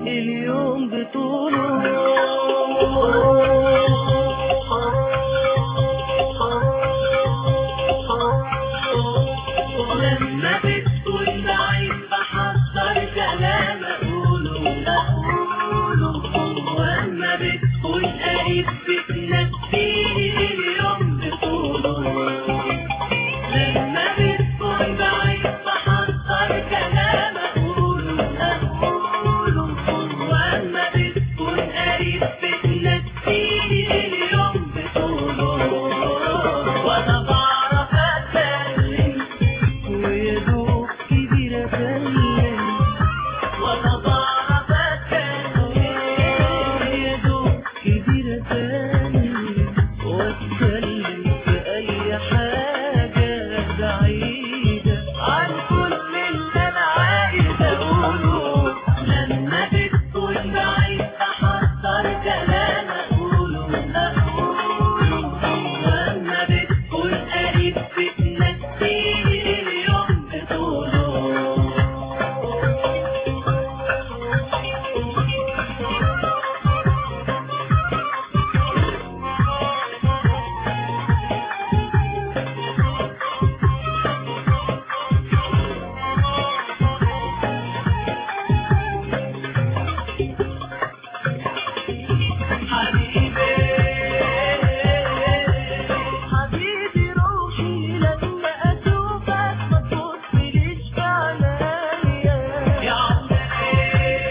اليوم بطوله لما بتكون بعيد بحضر كلام اقوله اقوله واما بتكون قريب بتنسيني اليوم بطوله لما بتكون بعيد بحضر كلام اقوله اقوله واما بتكون قريب بتنسيني اليوم بطوله وانا بعرف اتكلم ويدوب كبير اتكلم وانا بعرف اتكلم يدوب كبير اتكلم واتكلم في اي حاجة بعيدة عن كل اللي انا عايز اقوله لما بتكون بعيد احضر كلام اقوله اقوله لما بتكون قريب بتنسيني اليوم بطوله حبيبي حبيبي روحي لما اشوفك ما تبصليش في عينيا يا عمري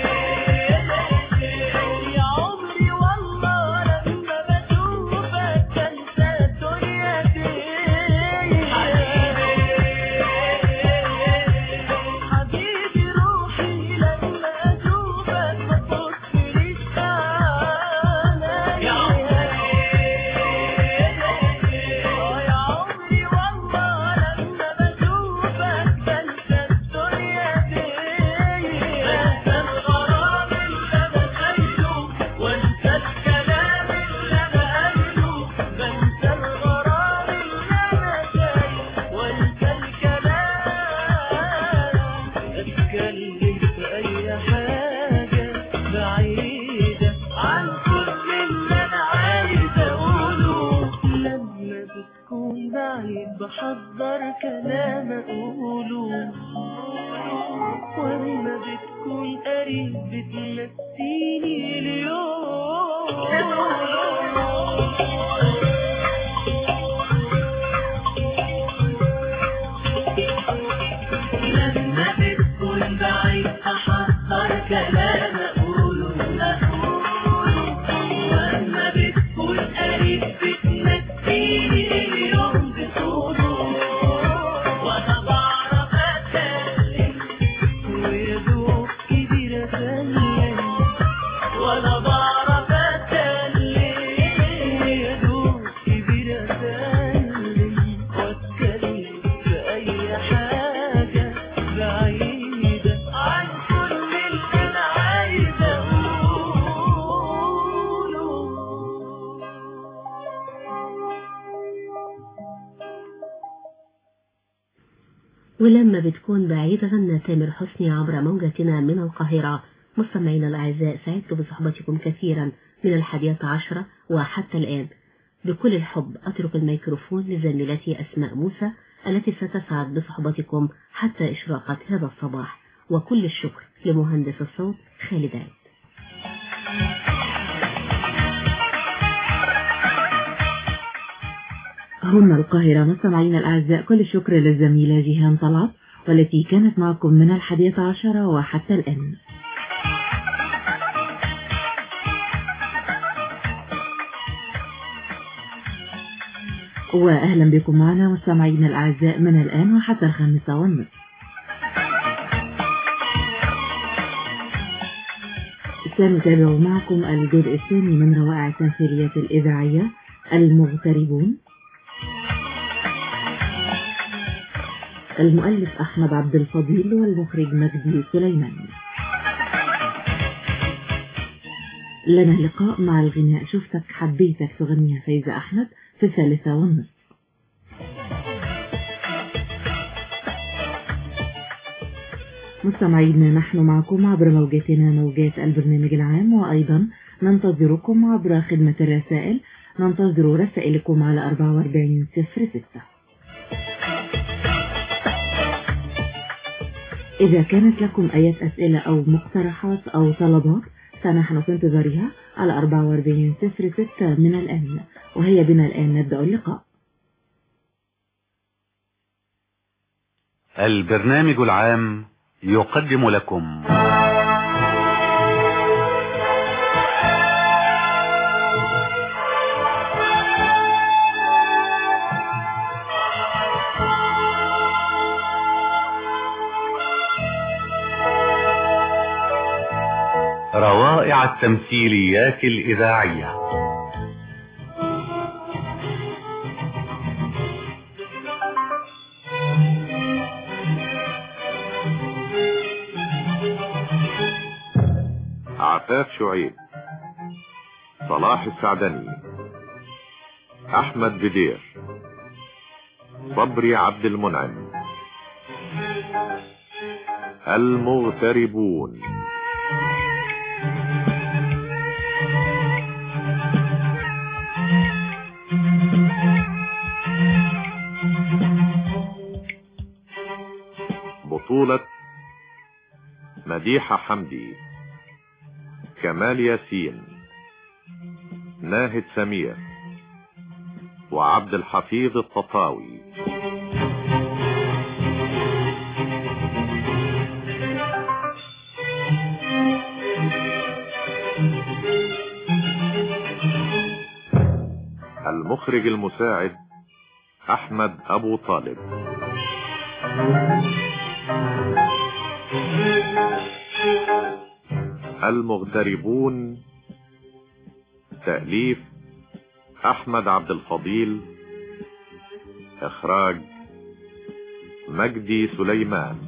يا عمري والله لما بشوفك بنسى الدنيا دي حبيبي روحي لما اشوفك ما تبصليش في عينيا يا عمري يا عمري والله لما بشوفك بنسى الدنيا دي بنسى الغرام اللي انا شايله وانسى الكلام اللي انا قايله بنسى الغرام اللي انا شايله وانسى الكلام اتكلم في اي حاجة بعيدة عن كل اللي انا عايز اقوله لما بتكون بعيد بحضر كلام اقوله ولما بتكون قريب بتنسيني اليوم لما بتكون بعيد أحضر كلام أقوله أقوله ولما بتكون قريب بتنسيني اليوم بطوله وأنا بعرف أتكلم ويدوب كبير أتكلم وأنا بعرف أتكلم ويدوب كبير أتكلم وأتكلم في أي حاجة بعيدة عن كل اللي أنا عايز ولما بتكون بعيدة غنى تامر حسني عبر موجتنا من القاهرة مستمعينا الأعزاء سعدت بصحبتكم كثيرا من الحادية عشرة وحتى الآن بكل الحب أترك الميكروفون لزميلتي أسماء موسى التي ستسعد بصحبتكم حتى إشراقة هذا الصباح وكل الشكر لمهندس الصوت خالد عيد هنا القاهرة مستمعينا الأعزاء كل الشكر للزميلة جيهان طلعت والتي كانت معكم من الحادية عشرة وحتى الآن وأهلا بكم معنا مستمعينا الأعزاء من الآن وحتى الخامسة والنصف سنتابع معكم الجزء الثاني من روائع التمثيليات الإذاعية المغتربون المؤلف أحمد عبد الفضيل والمخرج مجدي سليمان لنا لقاء مع الغناء شفتك حبيتك تغنيها فايزة أحمد في الثالثة والنصف مستمعينا نحن معكم عبر موجاتنا موجات البرنامج العام وأيضا ننتظركم عبر خدمة الرسائل ننتظر رسائلكم على 4406 إذا كانت لكم أي أسئلة أو مقترحات أو طلبات فنحن في انتظارها على 4406 من الآن وهي بنا الآن نبدأ اللقاء البرنامج العام يقدم لكم روائع التمثيليات الإذاعية عفاف شعيب صلاح السعدني احمد بدير صبري عبد المنعم المغتربون بطولة مديحة حمدي كمال ياسين ناهد سمير وعبد الحفيظ التطاوي المخرج المساعد احمد ابو طالب المغتربون تأليف أحمد عبد الفضيل إخراج مجدي سليمان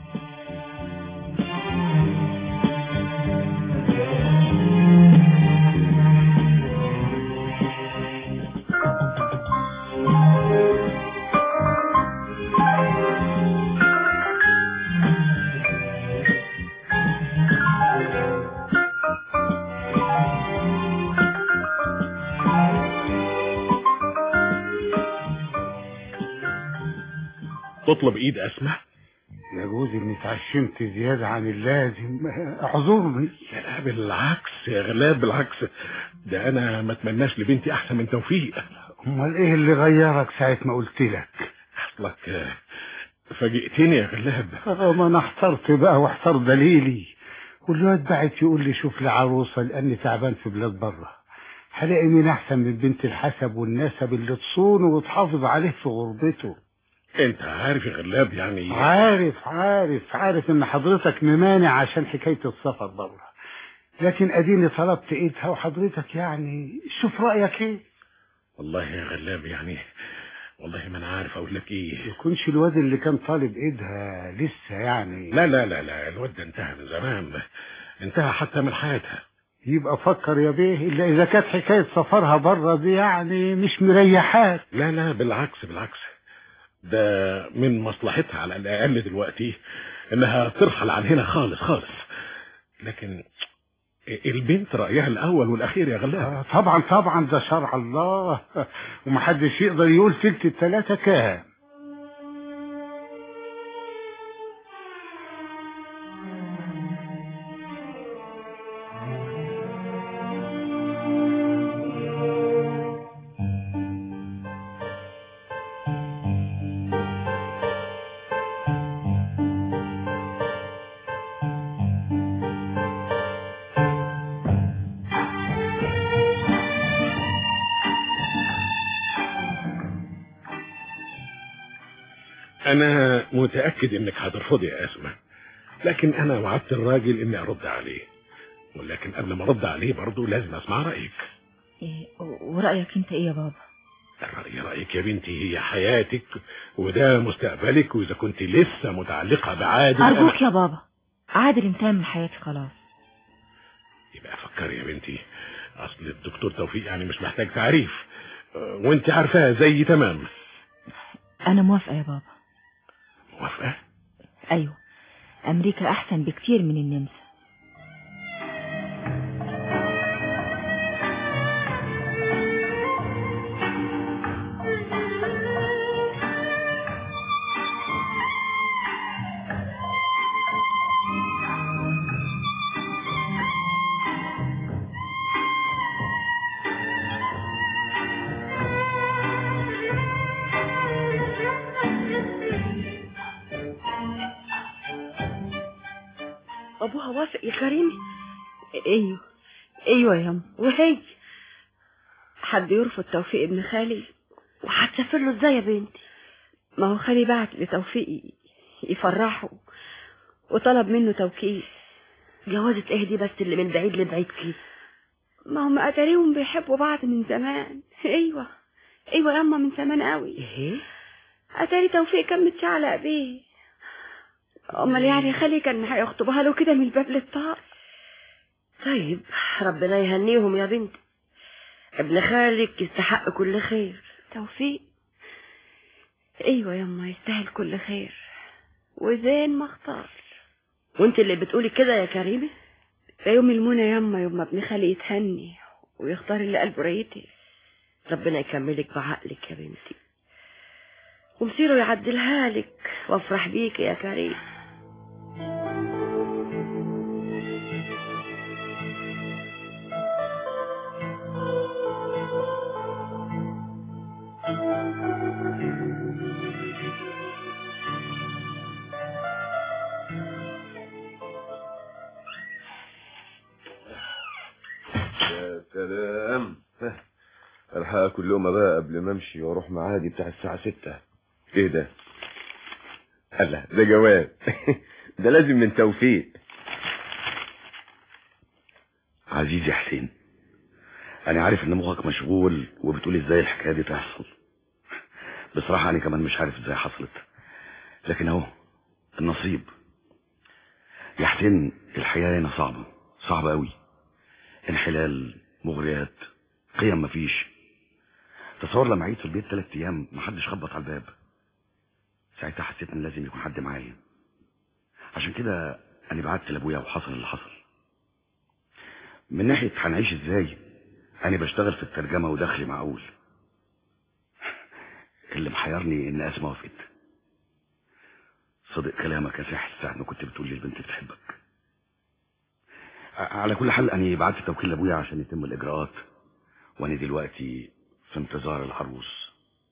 تطلب ايد اسمع يجوز اني اتعشمت زيادة عن اللازم اعذرني لا بالعكس يا غلاب بالعكس ده انا ما اتمناش لبنتي احسن من توفيق امال ايه اللي غيرك ساعة ما قلت لك اصلك آه، فاجئتني يا غلاب آه، ما انا احترت بقى واحتر دليلي والواد بعت يقول لي شوف لي عروسة لاني تعبان في بلاد بره هلاقي مين احسن من بنت الحسب والنسب اللي تصونه وتحافظ عليه في غربته انت عارف يا غلاب يعني عارف عارف عارف ان حضرتك ممانع عشان حكاية السفر بره لكن اديني طلبت ايدها وحضرتك يعني شوف رأيك ايه والله يا غلاب يعني والله ما انا عارف اقول لك ايه يكونش الواد اللي كان طالب ايدها لسه يعني لا لا لا لا الواد ده انتهى من زمان انتهى حتى من حياتها يبقى فكر يا بيه الا اذا كانت حكاية سفرها بره دي يعني مش مريحاك لا لا بالعكس بالعكس ده من مصلحتها على الاقل دلوقتي انها ترحل عن هنا خالص خالص لكن البنت رايها الاول والاخير يا غلاب آه، طبعا طبعا ده شرع الله ومحدش يقدر يقول تلت التلاتة كام انا متاكد انك هترفضي يا اسماء لكن انا وعدت الراجل اني ارد عليه ولكن قبل ما ارد عليه برضه لازم اسمع رايك إيه ورأيك انت ايه يا بابا الرأي رأيك يا بنتي هي حياتك وده مستقبلك وإذا كنت لسه متعلقة بعادل ارجوك أنا- يا بابا عادل انتهى من حياتي خلاص يبقى فكري يا بنتي أصل الدكتور توفيق يعني مش محتاج تعريف أه، وانت عارفاها زي تمام انا موافقة يا بابا موافقة ايوه أمريكا أحسن بكتير من النمسا ابوها وافق يا كريم ايوه ايوه يا ام وهي حد يرفض توفيق ابن خالي وهتسافر له ازاي يا بنتي ما هو خالي بعت لتوفيق ي- يفرحه وطلب منه توكيل جوازة ايه دي بس اللي من بعيد لبعيد كده ما هم اتاريهم بيحبوا بعض من زمان ايوه ايوه يا اما من زمان قوي ايه اتاري توفيق كان متشعلق بيه امال يعني خالي كان هيخطبها له كده من الباب للطاق طيب ربنا يهنيهم يا بنتي ابن خالك يستحق كل خير توفيق ايوه يما يستاهل كل خير وزين ما اختار وانت اللي بتقولي كده يا كريمه ده يوم المنى يما يوم ما ابن خالي يتهني ويختار اللي قلبه ريتي ربنا يكملك بعقلك يا بنتي ومصيره يعدلها لك وافرح بيك يا كريم يا سلام الحق اكل لقمه بقى قبل ما امشي واروح معادي بتاع الساعه ستة ايه ده الله ده جواب ده لازم من توفيق عزيزي حسين انا عارف ان مخك مشغول وبتقول ازاي الحكايه دي تحصل بصراحه انا كمان مش عارف ازاي حصلت لكن اهو النصيب يا حسين الحياه هنا صعبه صعبه قوي انحلال مغريات قيم مفيش تصور لما عيت في البيت ثلاث ايام محدش خبط على الباب ساعتها حسيت ان لازم يكون حد معايا عشان كده انا بعت لابويا وحصل اللي حصل من ناحيه هنعيش ازاي انا بشتغل في الترجمه ودخلي معقول اللي محيرني ان اسماء وافقت صدق كلامك يا ساحل ساعة ما كنت بتقول لي البنت بتحبك ع- على كل حال انا بعت توكيل لابويا عشان يتم الاجراءات وانا دلوقتي في انتظار العروس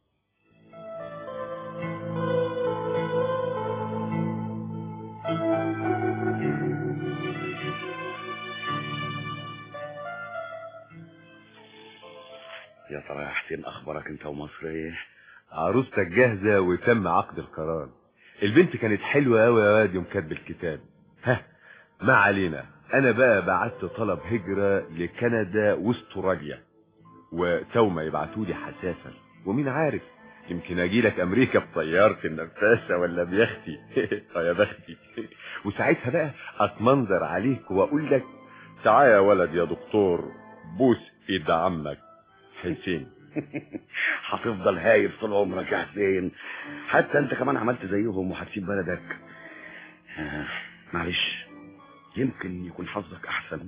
يا ترى يا حسين اخبارك انت ومصر ايه عروستك جاهزه وتم عقد القرار البنت كانت حلوه قوي يا واد يوم كاتب الكتاب ها ما علينا انا بقى بعت طلب هجره لكندا واستراليا وتو ما يبعتوا لي حساسا ومين عارف يمكن اجي لك امريكا بطيارتي النفاسه ولا بيختي اه يا بختي وساعتها بقى اتمنظر عليك واقول لك تعال يا ولد يا دكتور بوس ايد عمك حسين هتفضل هايب طول عمرك يا حسين حتى انت كمان عملت زيهم وهتسيب بلدك آه، معلش يمكن يكون حظك احسن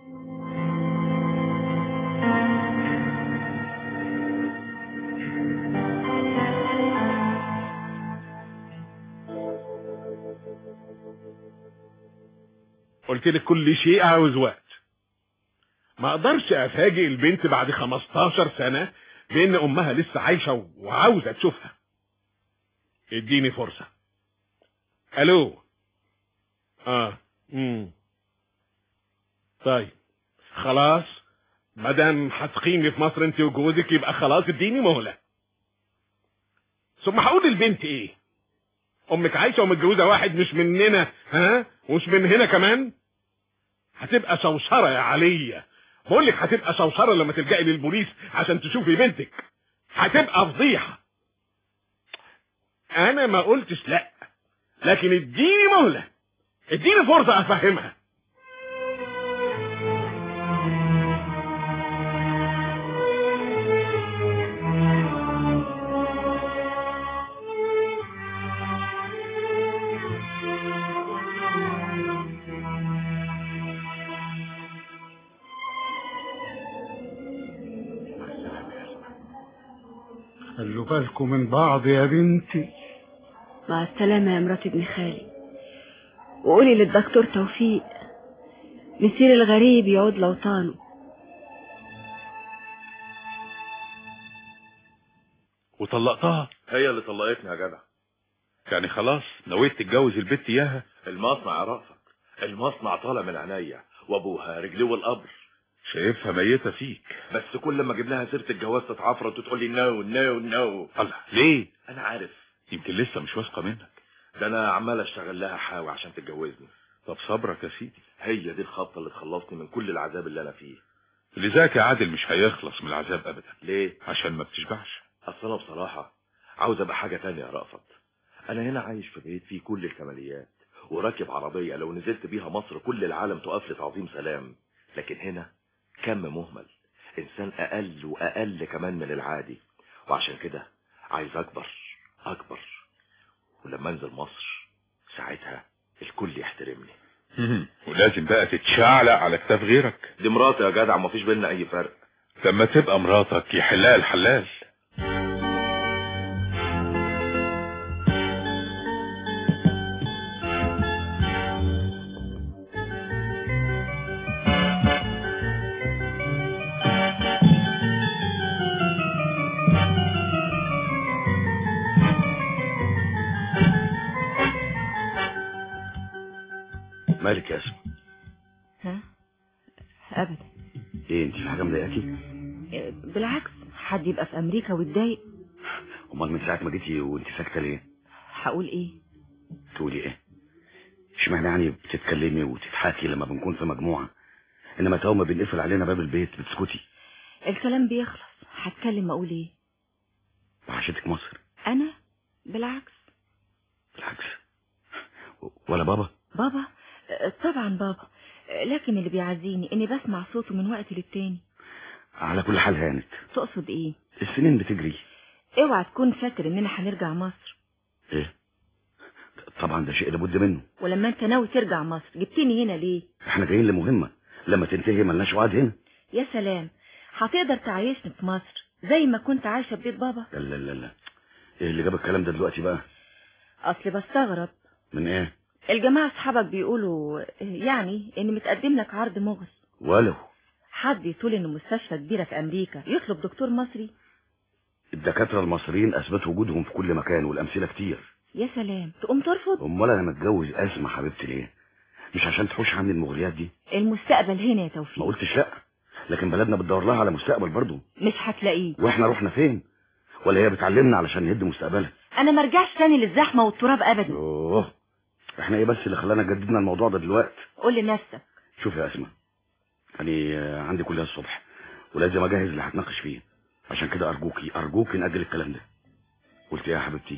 قلت لك كل شيء عاوز وقت ما اقدرش افاجئ البنت بعد 15 سنة بان امها لسه عايشة وعاوزة تشوفها اديني فرصة الو اه امم طيب خلاص مادام هتقيمي في مصر انت وجوزك يبقى خلاص اديني مهلة ثم هقول للبنت ايه امك عايشة ومتجوزة واحد مش مننا ها ومش من هنا كمان هتبقى شوشرة يا علية بقول لك هتبقى شوشرة لما تلجئي للبوليس عشان تشوفي بنتك هتبقى فضيحة انا ما قلتش لا لكن اديني مهلة اديني فرصة افهمها خلوا بالكم من بعض يا بنتي مع السلامة يا مرات ابن خالي وقولي للدكتور توفيق مسير الغريب يعود لوطانه وطلقتها هي اللي طلقتني يا جدع يعني خلاص نويت تتجوز البت اياها المصنع يا رأفت المصنع طالع من عينيا وابوها رجليه والقبر شايفها ميتة فيك بس كل ما اجيب لها سيره الجواز تتعفرت وتقول لي نو نو نو الله ليه انا عارف يمكن لسه مش واثقة منك ده انا عمال اشتغل لها حاوي عشان تتجوزني طب صبرك يا سيدي هي دي الخطه اللي تخلصني من كل العذاب اللي انا فيه لذاك يا عادل مش هيخلص من العذاب ابدا ليه عشان ما بتشبعش اصل انا بصراحه عاوز ابقى حاجه تانية يا رأفت انا هنا عايش في بيت فيه كل الكماليات وراكب عربيه لو نزلت بيها مصر كل العالم تقف لي تعظيم سلام لكن هنا كم مهمل انسان اقل واقل كمان من العادي وعشان كده عايز اكبر اكبر ولما انزل مصر ساعتها الكل يحترمني ولازم بقى تتشعلق على كتاف غيرك دي مراتي يا جدع مفيش بينا اي فرق لما تبقى مراتك يحلها الحلال مالك يا اسماء ها ابدا ايه انت في حاجه مضايقاكي إيه، بالعكس حد يبقى في امريكا ويتضايق امال من ساعه ما جيتي وانت ساكته ليه هقول ايه تقولي ايه اشمعنى يعني بتتكلمي وتضحكي لما بنكون في مجموعه انما تو ما بنقفل علينا باب البيت بتسكتي الكلام بيخلص هتكلم اقول ايه وحشتك مصر انا بالعكس بالعكس ولا بابا بابا آه، طبعا بابا آه، لكن اللي بيعزيني اني بسمع صوته من وقت للتاني على كل حال هانت تقصد ايه السنين بتجري اوعى تكون فاكر اننا هنرجع مصر ايه طبعا ده شيء لابد منه ولما انت ناوي ترجع مصر جبتني هنا ليه احنا جايين لمهمه لما تنتهي ملناش وعد هنا يا سلام هتقدر تعيشني في مصر زي ما كنت عايشة في بيت بابا لا لا لا لا ايه اللي جاب الكلام ده دلوقتي بقى اصل بستغرب من ايه الجماعة اصحابك بيقولوا آه، يعني ان متقدم لك عرض مغري ولو حد يطول ان مستشفى كبيرة في امريكا يطلب دكتور مصري الدكاتره المصريين اثبتوا وجودهم في كل مكان والامثله كتير يا سلام تقوم ترفض امال انا متجوز اسمع حبيبتي ليه مش عشان تحوش عني المغريات دي المستقبل هنا يا توفيق ما قلتش لا لكن بلدنا بتدور لها على مستقبل برضه مش هتلاقيه واحنا رحنا فين ولا هي بتعلمنا علشان نهد مستقبلها انا ما ارجعش تاني للزحمه والتراب ابدا اوه احنا ايه بس اللي خلانا جددنا الموضوع ده دلوقتي قول لنفسك شوف يا اسماء يعني آه، عندي كلها الصبح ولازم اجهز اللي هتناقش فيه عشان كده ارجوكي ارجوكي ناجل الكلام ده قلت ايه يا حبيبتي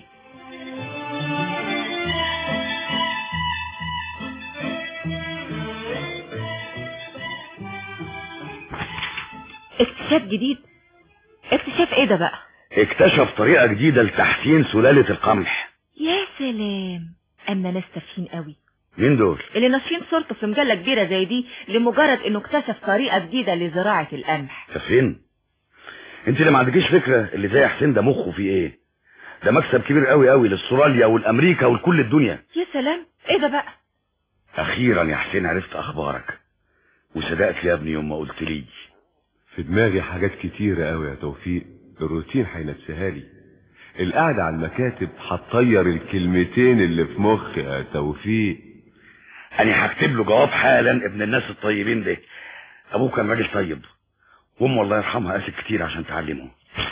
اكتشاف جديد اكتشاف ايه ده بقى اكتشف طريقة جديدة لتحسين سلالة القمح يا سلام اما ناس تافهين قوي مين دول اللي ناشرين صورته في مجله كبيره زي دي لمجرد انه اكتشف طريقه جديده لزراعه القمح فين انت اللي ما عندكيش فكرة اللي زي حسين ده مخه فيه ايه ده مكسب كبير قوي قوي لاستراليا والامريكا ولكل الدنيا يا سلام ايه ده بقى اخيرا يا حسين عرفت اخبارك وصدقت يا ابني يوم ما قلت لي في دماغي حاجات كتيرة قوي يا توفيق الروتين هينسيها لي القعدة على المكاتب هتطير الكلمتين اللي في مخي يا توفيق انا هكتب له جواب حالا ابن الناس الطيبين ده ابوه كان راجل طيب وامه الله يرحمها قاسي كتير عشان تعلمه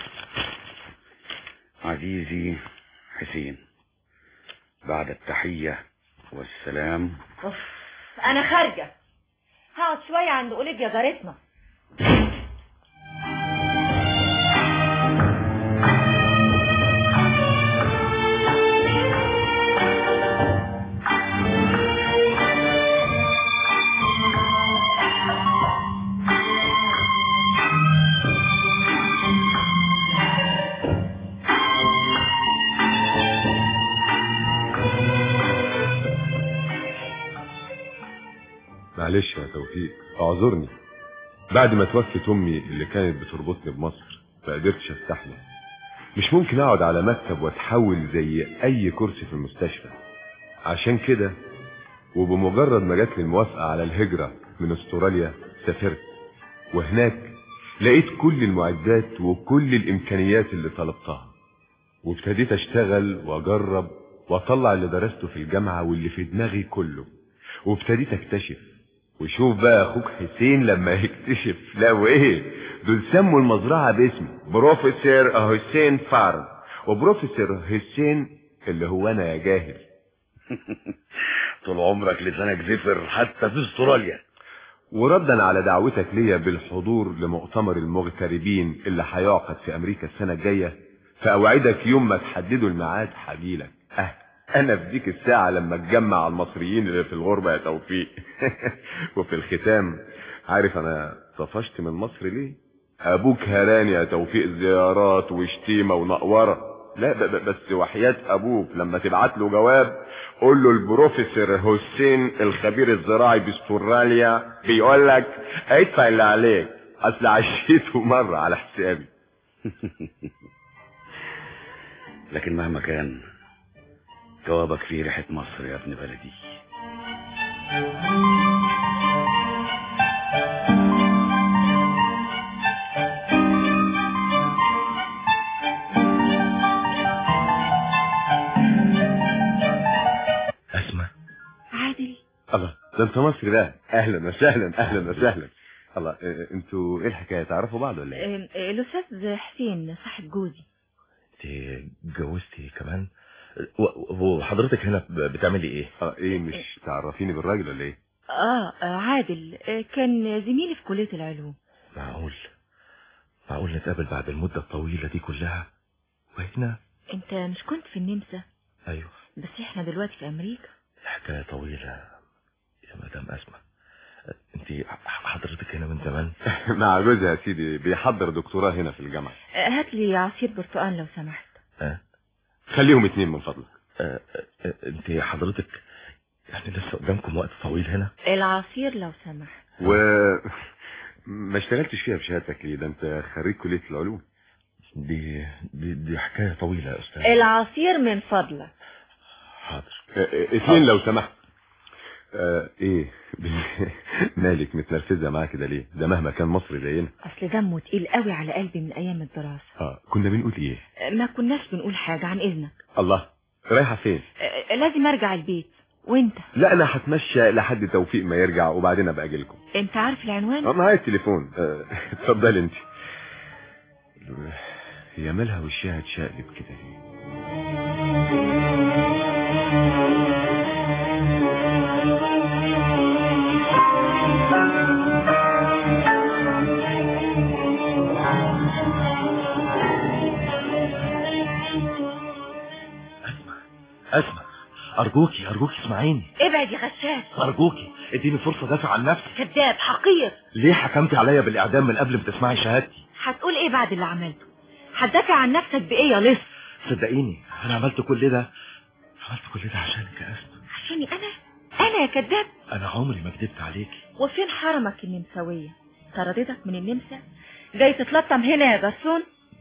عزيزي حسين بعد التحية والسلام أوف. انا خارجه هقعد شويه عند اوليفيا جارتنا معلش يا توفيق اعذرني بعد ما توفت امي اللي كانت بتربطني بمصر ما قدرتش استحمل مش ممكن اقعد على مكتب واتحول زي اي كرسي في المستشفى عشان كده وبمجرد ما جات لي الموافقة على الهجرة من استراليا سافرت وهناك لقيت كل المعدات وكل الامكانيات اللي طلبتها وابتديت اشتغل واجرب واطلع اللي درسته في الجامعة واللي في دماغي كله وابتديت اكتشف وشوف بقى اخوك حسين لما يكتشف لا وايه دول سموا المزرعة باسمي بروفيسور حسين فارم وبروفيسور حسين اللي هو انا يا جاهل طول عمرك لسانك زفر حتى في استراليا وردا على دعوتك ليا بالحضور لمؤتمر المغتربين اللي هيعقد في امريكا السنة الجاية فاوعدك يوم ما تحددوا الميعاد هجيلك اه انا في ديك الساعة لما اتجمع المصريين اللي في الغربة يا توفيق وفي الختام عارف انا طفشت من مصر ليه ابوك هراني يا توفيق زيارات وشتيمة ونقورة لا ب- ب- بس وحياة ابوك لما تبعت له جواب قول له البروفيسور حسين الخبير الزراعي باستراليا بيقول لك ادفع اللي عليك اصل عشيته مرة على حسابي لكن مهما كان جوابك فيه ريحة مصر يا ابن بلدي اسمع عادل الله ده انت مصري بقى اهلا وسهلا اهلا وسهلا الله اه، انتوا ايه الحكايه تعرفوا بعض ولا ايه آه، آه، الأستاذ حسين صاحب جوزي انت اتجوزتي كمان و- وحضرتك هنا ب- بتعملي ايه اه ايه مش تعرفيني بالراجل ولا ايه آه آه، عادل آه، كان زميلي في كلية العلوم معقول معقول نتقابل بعد المدة الطويلة دي كلها وهنا انت مش كنت في النمسا ايوه بس احنا دلوقتي في امريكا الحكاية طويلة يا مدام اسمع انت حضرتك هنا من زمان مع جوزها يا سيدي بيحضر دكتوراه هنا في الجامعه آه، هات لي عصير برتقال لو سمحت اه خليهم اتنين من فضلك اه اه انت حضرتك يعني لسه قدامكم وقت طويل هنا العصير لو سمحت و ما اشتغلتش فيها بشهادتك ليه ده انت خريج كليه العلوم دي دي, دي حكاية طويلة يا استاذ العصير من فضلك حاضر اه، اه، اتنين لو سمحت اه ايه مالك متنرفزه معاه كده ليه ده مهما كان مصري زينا اصل دمه تقيل قوي على قلبي من ايام الدراسة اه كنا بنقول ايه آه، ما كناش بنقول حاجة عن اذنك الله رايحه فين آه، لازم ارجع البيت وانت لا انا هتمشى لحد توفيق ما يرجع وبعدين ابقى اجي لكم انت عارف العنوان اه معايا التليفون اه، اتفضلي انت هي مالها وشها اتشقلب كده ليه اسمع ارجوكي ارجوكي اسمعيني ابعد يا غشاش ارجوكي اديني فرصة دافع عن نفسي كذاب حقير ليه حكمتي عليا بالاعدام من قبل ما تسمعي شهادتي هتقول ايه بعد اللي عملته هتدافع عن نفسك بايه يا لص صدقيني انا عملت كل ده عملت كل ده عشانك يا اسمع عشاني انا انا يا كذاب انا عمري ما كدبت عليكي وفين حرمك النمساوية طردتك من النمسا جاي تتلطم هنا يا جرسون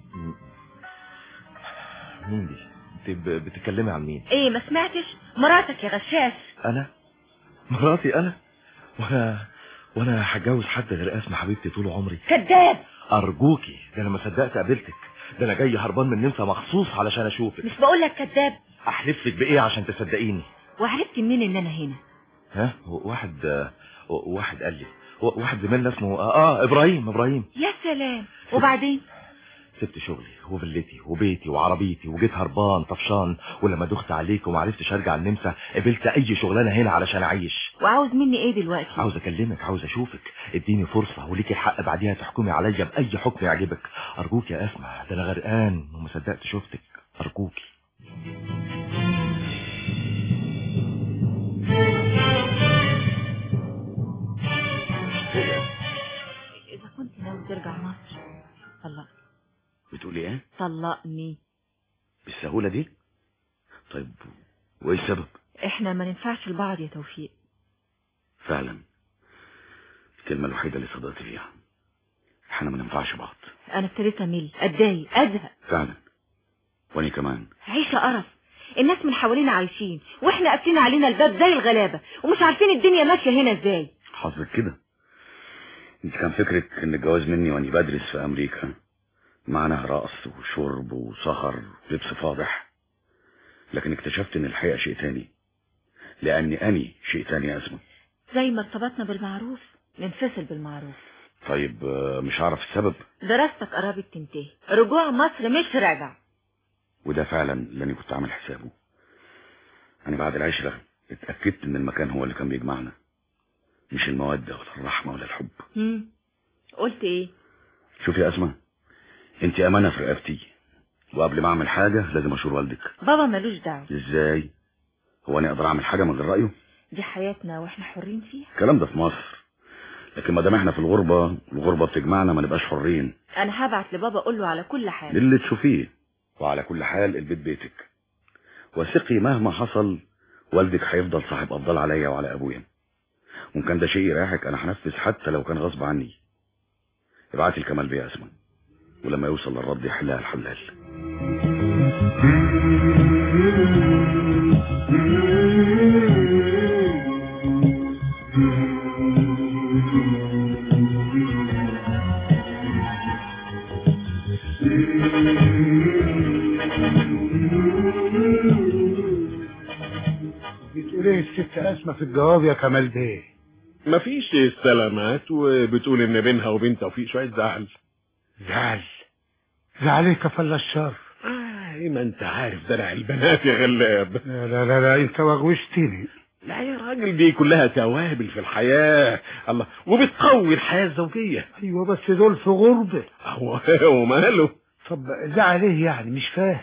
مين دي انت ب- بتتكلمي عن مين ايه ما سمعتش مراتك يا غشاش انا مراتي انا وانا وانا هتجوز حد غير اسمع حبيبتي طول عمري كذاب ارجوكي ده انا ما صدقت قابلتك ده انا جاي هربان من النمسا مخصوص علشان اشوفك مش بقول لك كذاب احلف لك بايه عشان تصدقيني وعرفت منين ان انا هنا ها واحد آه، واحد قال لي واحد زميلنا اسمه اه, آه ابراهيم ابراهيم يا سلام وبعدين سبت شغلي وفلتي وبيتي وعربيتي وجيت هربان طفشان ولما دخت عليك وما عرفتش ارجع النمسا قبلت اي شغلانه هنا علشان اعيش وعاوز مني ايه دلوقتي عاوز اكلمك عاوز اشوفك اديني فرصه وليك الحق بعديها تحكمي عليا باي حكم يعجبك ارجوك يا اسمع ده انا غرقان وما صدقت شفتك ارجوكي اذا كنت ناوي ترجع مصر طلقني بتقولي ايه طلقني بالسهولة دي طيب وايه السبب احنا ما ننفعش لبعض يا توفيق فعلا الكلمة الوحيدة اللي صدقت فيها احنا ما ننفعش بعض انا ابتديت امل اتضايق ازهق فعلا واني كمان عيشة قرف الناس من حوالينا عايشين واحنا قافلين علينا الباب زي الغلابة ومش عارفين الدنيا ماشية هنا ازاي حظك كده انت كان فكرك ان الجواز مني واني بدرس في امريكا معناها رقص وشرب وسهر ولبس فاضح لكن اكتشفت ان الحقيقة شيء تاني لاني اني شيء تاني يا اسمه زي ما ارتبطنا بالمعروف ننفصل بالمعروف طيب آه، مش هعرف السبب دراستك قربت تنتهي رجوع مصر مش راجع وده فعلا اللي انا كنت عامل حسابه انا بعد العشرة اتأكدت ان المكان هو اللي كان بيجمعنا مش المودة ولا الرحمة ولا الحب هم. قلت ايه شوفي يا اسماء انت امانة في رقبتي وقبل ما اعمل حاجة لازم اشور والدك بابا ملوش دعوة ازاي هو انا اقدر اعمل حاجة من غير رأيه دي حياتنا واحنا حرين فيها الكلام ده في مصر لكن ما دام احنا في الغربة الغربة بتجمعنا ما نبقاش حرين انا هبعت لبابا اقول له على كل حاجة اللي تشوفيه وعلى كل حال البيت بيتك وثقي مهما حصل والدك هيفضل صاحب افضل عليا وعلى ابويا وان كان ده شيء يريحك انا هنفذ حتى لو كان غصب عني ابعتي الكمال بيه يا اسماء ولما يوصل للرد يحلها الحلال بتقول ايه الست اسمة في الجواب يا كمال بيه مفيش استلامات وبتقول ان بينها وبين توفيق شوية زعل زعل زعل ايه كفل الشر آه ما انت عارف دلع البنات يا غلاب لا لا لا, لا انت وغوشتني لا يا راجل دي كلها توابل في الحياة الله وبتقوي الحياة الزوجية ايوه بس دول في غربة هو وماله طب زعل ايه يعني مش فاهم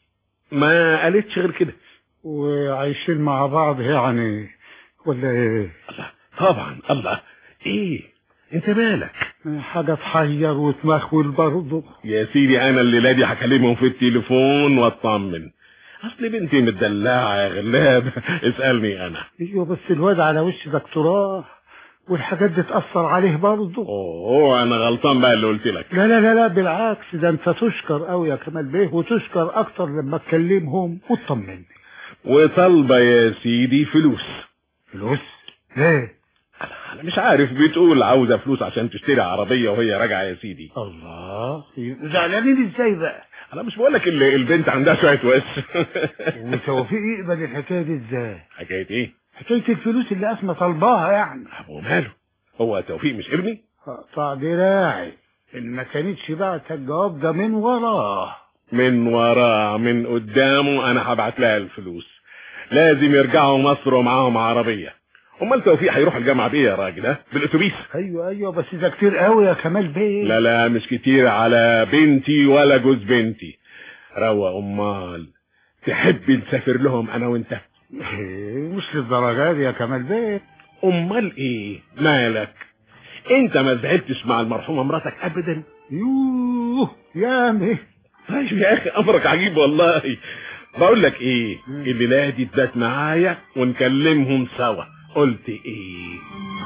ما قالتش غير كده وعايشين مع بعض يعني ولا ايه الله طبعا الله ايه انت مالك حاجة تحير وتمخول برضه يا سيدي انا الليله دي هكلمهم في التليفون واطمن اصل بنتي متدلعه يا غلاب اسالني انا ايوه بس الواد على وش دكتوراه والحاجات دي تأثر عليه برضه اوه انا غلطان بقى اللي قلت لك لا لا لا لا بالعكس ده انت تشكر قوي يا كمال بيه وتشكر اكتر لما تكلمهم وتطمني وطالبه يا سيدي فلوس فلوس ليه انا مش عارف بتقول عاوزه فلوس عشان تشتري عربيه وهي راجعه يا سيدي الله زعلانين ازاي بقى انا مش بقول لك البنت عندها شويه وش وتوفيق يقبل الحكايه دي ازاي حكايه ايه حكايه الفلوس اللي اسمه طالباها يعني ابو ماله هو توفيق مش ابني اقطع دراعي ان ما كانتش بعت الجواب ده من وراه من وراه من قدامه انا هبعت لها الفلوس لازم يرجعوا مصر ومعاهم عربيه امال توفيق هيروح الجامعه بايه يا راجل ها بالاتوبيس ايوه ايوه بس ده كتير قوي يا كمال بيه لا لا مش كتير على بنتي ولا جوز بنتي روى امال تحب نسافر لهم انا وانت مش للدرجه دي يا كمال بيه امال ايه مالك انت ما زعلتش مع المرحومه مراتك ابدا يوه يامي طيب يا اخي امرك عجيب والله بقول لك ايه الليله دي تبات معايا ونكلمهم سوا قلت ايه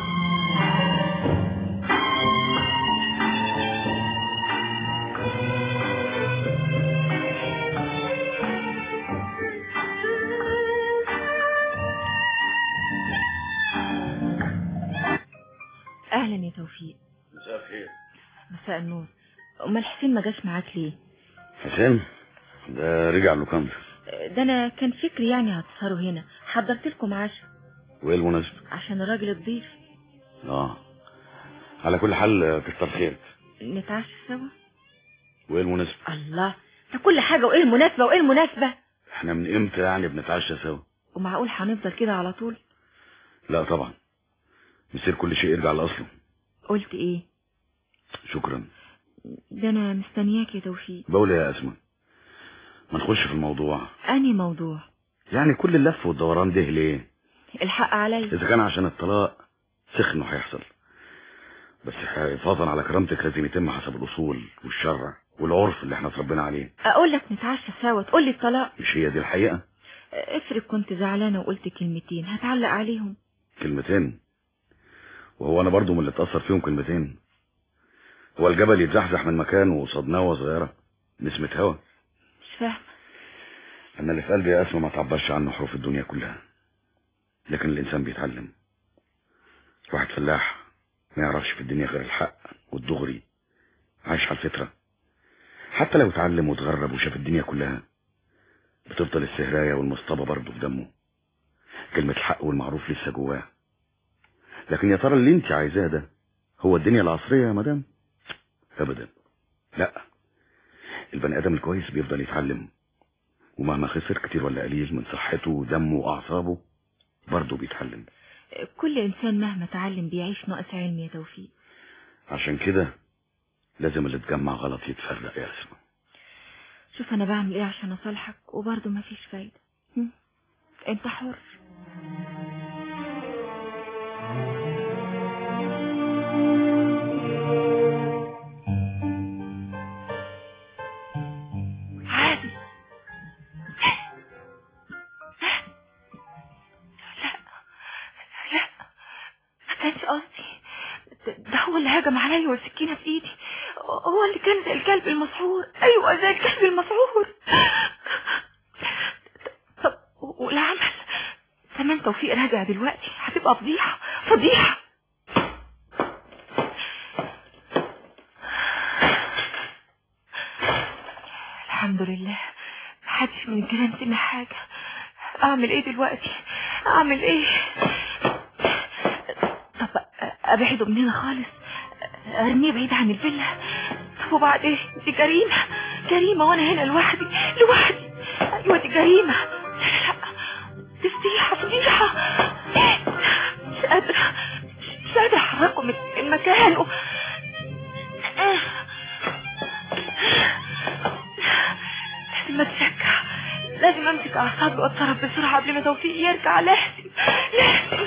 اهلا يا توفيق مساء الخير مساء النور امال حسين ما جاش معاك ليه حسام ده رجع لوكاندا ده انا كان فكري يعني هتسهروا هنا حضرت لكم عشاء وايه المناسبة عشان الراجل الضيف اه على كل حال كتر خيرك نتعشى سوا وايه المناسبة الله ده كل حاجة وايه المناسبة وايه المناسبة احنا من امتى يعني بنتعشى سوا ومعقول هنفضل كده على طول لا طبعا مصير كل شيء يرجع لاصله قلت ايه شكرا ده انا مستنياك يا توفيق بقول يا اسماء ما نخش في الموضوع اني موضوع يعني كل اللف والدوران ده ليه الحق عليا اذا كان عشان الطلاق سخن هيحصل بس حفاظا على كرامتك لازم يتم حسب الاصول والشرع والعرف اللي احنا اتربينا عليه اقول لك نتعشى سوا تقول لي الطلاق مش هي دي الحقيقة افرض كنت زعلانة وقلت كلمتين هتعلق عليهم كلمتين وهو انا برضو من اللي اتأثر فيهم كلمتين هو الجبل يتزحزح من مكانه وصدناوة صغيرة نسمة هوا مش فاهمة أن اللي في قلبي يا أسمى ما تعبرش عنه حروف الدنيا كلها لكن الإنسان بيتعلم واحد فلاح ما يعرفش في الدنيا غير الحق والدغري عايش على الفطرة حتى لو اتعلم واتغرب وشاف الدنيا كلها بتفضل السهراية والمصطبة برضه في دمه كلمة الحق والمعروف لسه جواه لكن يا ترى اللي انت عايزاه ده هو الدنيا العصرية يا مدام ابدا لا البني ادم الكويس بيفضل يتعلم ومهما خسر كتير ولا قليل من صحته ودمه واعصابه برضه بيتعلم كل إنسان مهما تعلم بيعيش ناقص علم يا توفيق عشان كده لازم اللي اتجمع غلط يتفرق يا اسماء شوف أنا بعمل إيه عشان أصالحك وبرضه مفيش فايدة هم؟ أنت حر عادي لا ما كانش قصدي ده- ده هو اللي هجم عليا والسكينة في ايدي هو اللي كان زي الكلب المسعور ايوه زي الكلب المسعور طب والعمل زمان توفيق راجع دلوقتي هتبقى فضيحة فضيحة الحمد لله محدش من الجيران سمع حاجة اعمل ايه دلوقتي اعمل ايه طب ابعده من هنا خالص ارميه بعيد عن الفيلا طب وبعدين دي جريمة جريمة وانا هنا لوحدي لوحدي ايوه دي جريمة لا دي فضيحة فضيحة مش قادرة مش قادرة احركه من من مكانه لازم اتشجع لازم امسك اعصابي واتصرف بسرعة قبل ما توفيق يرجع لازم لازم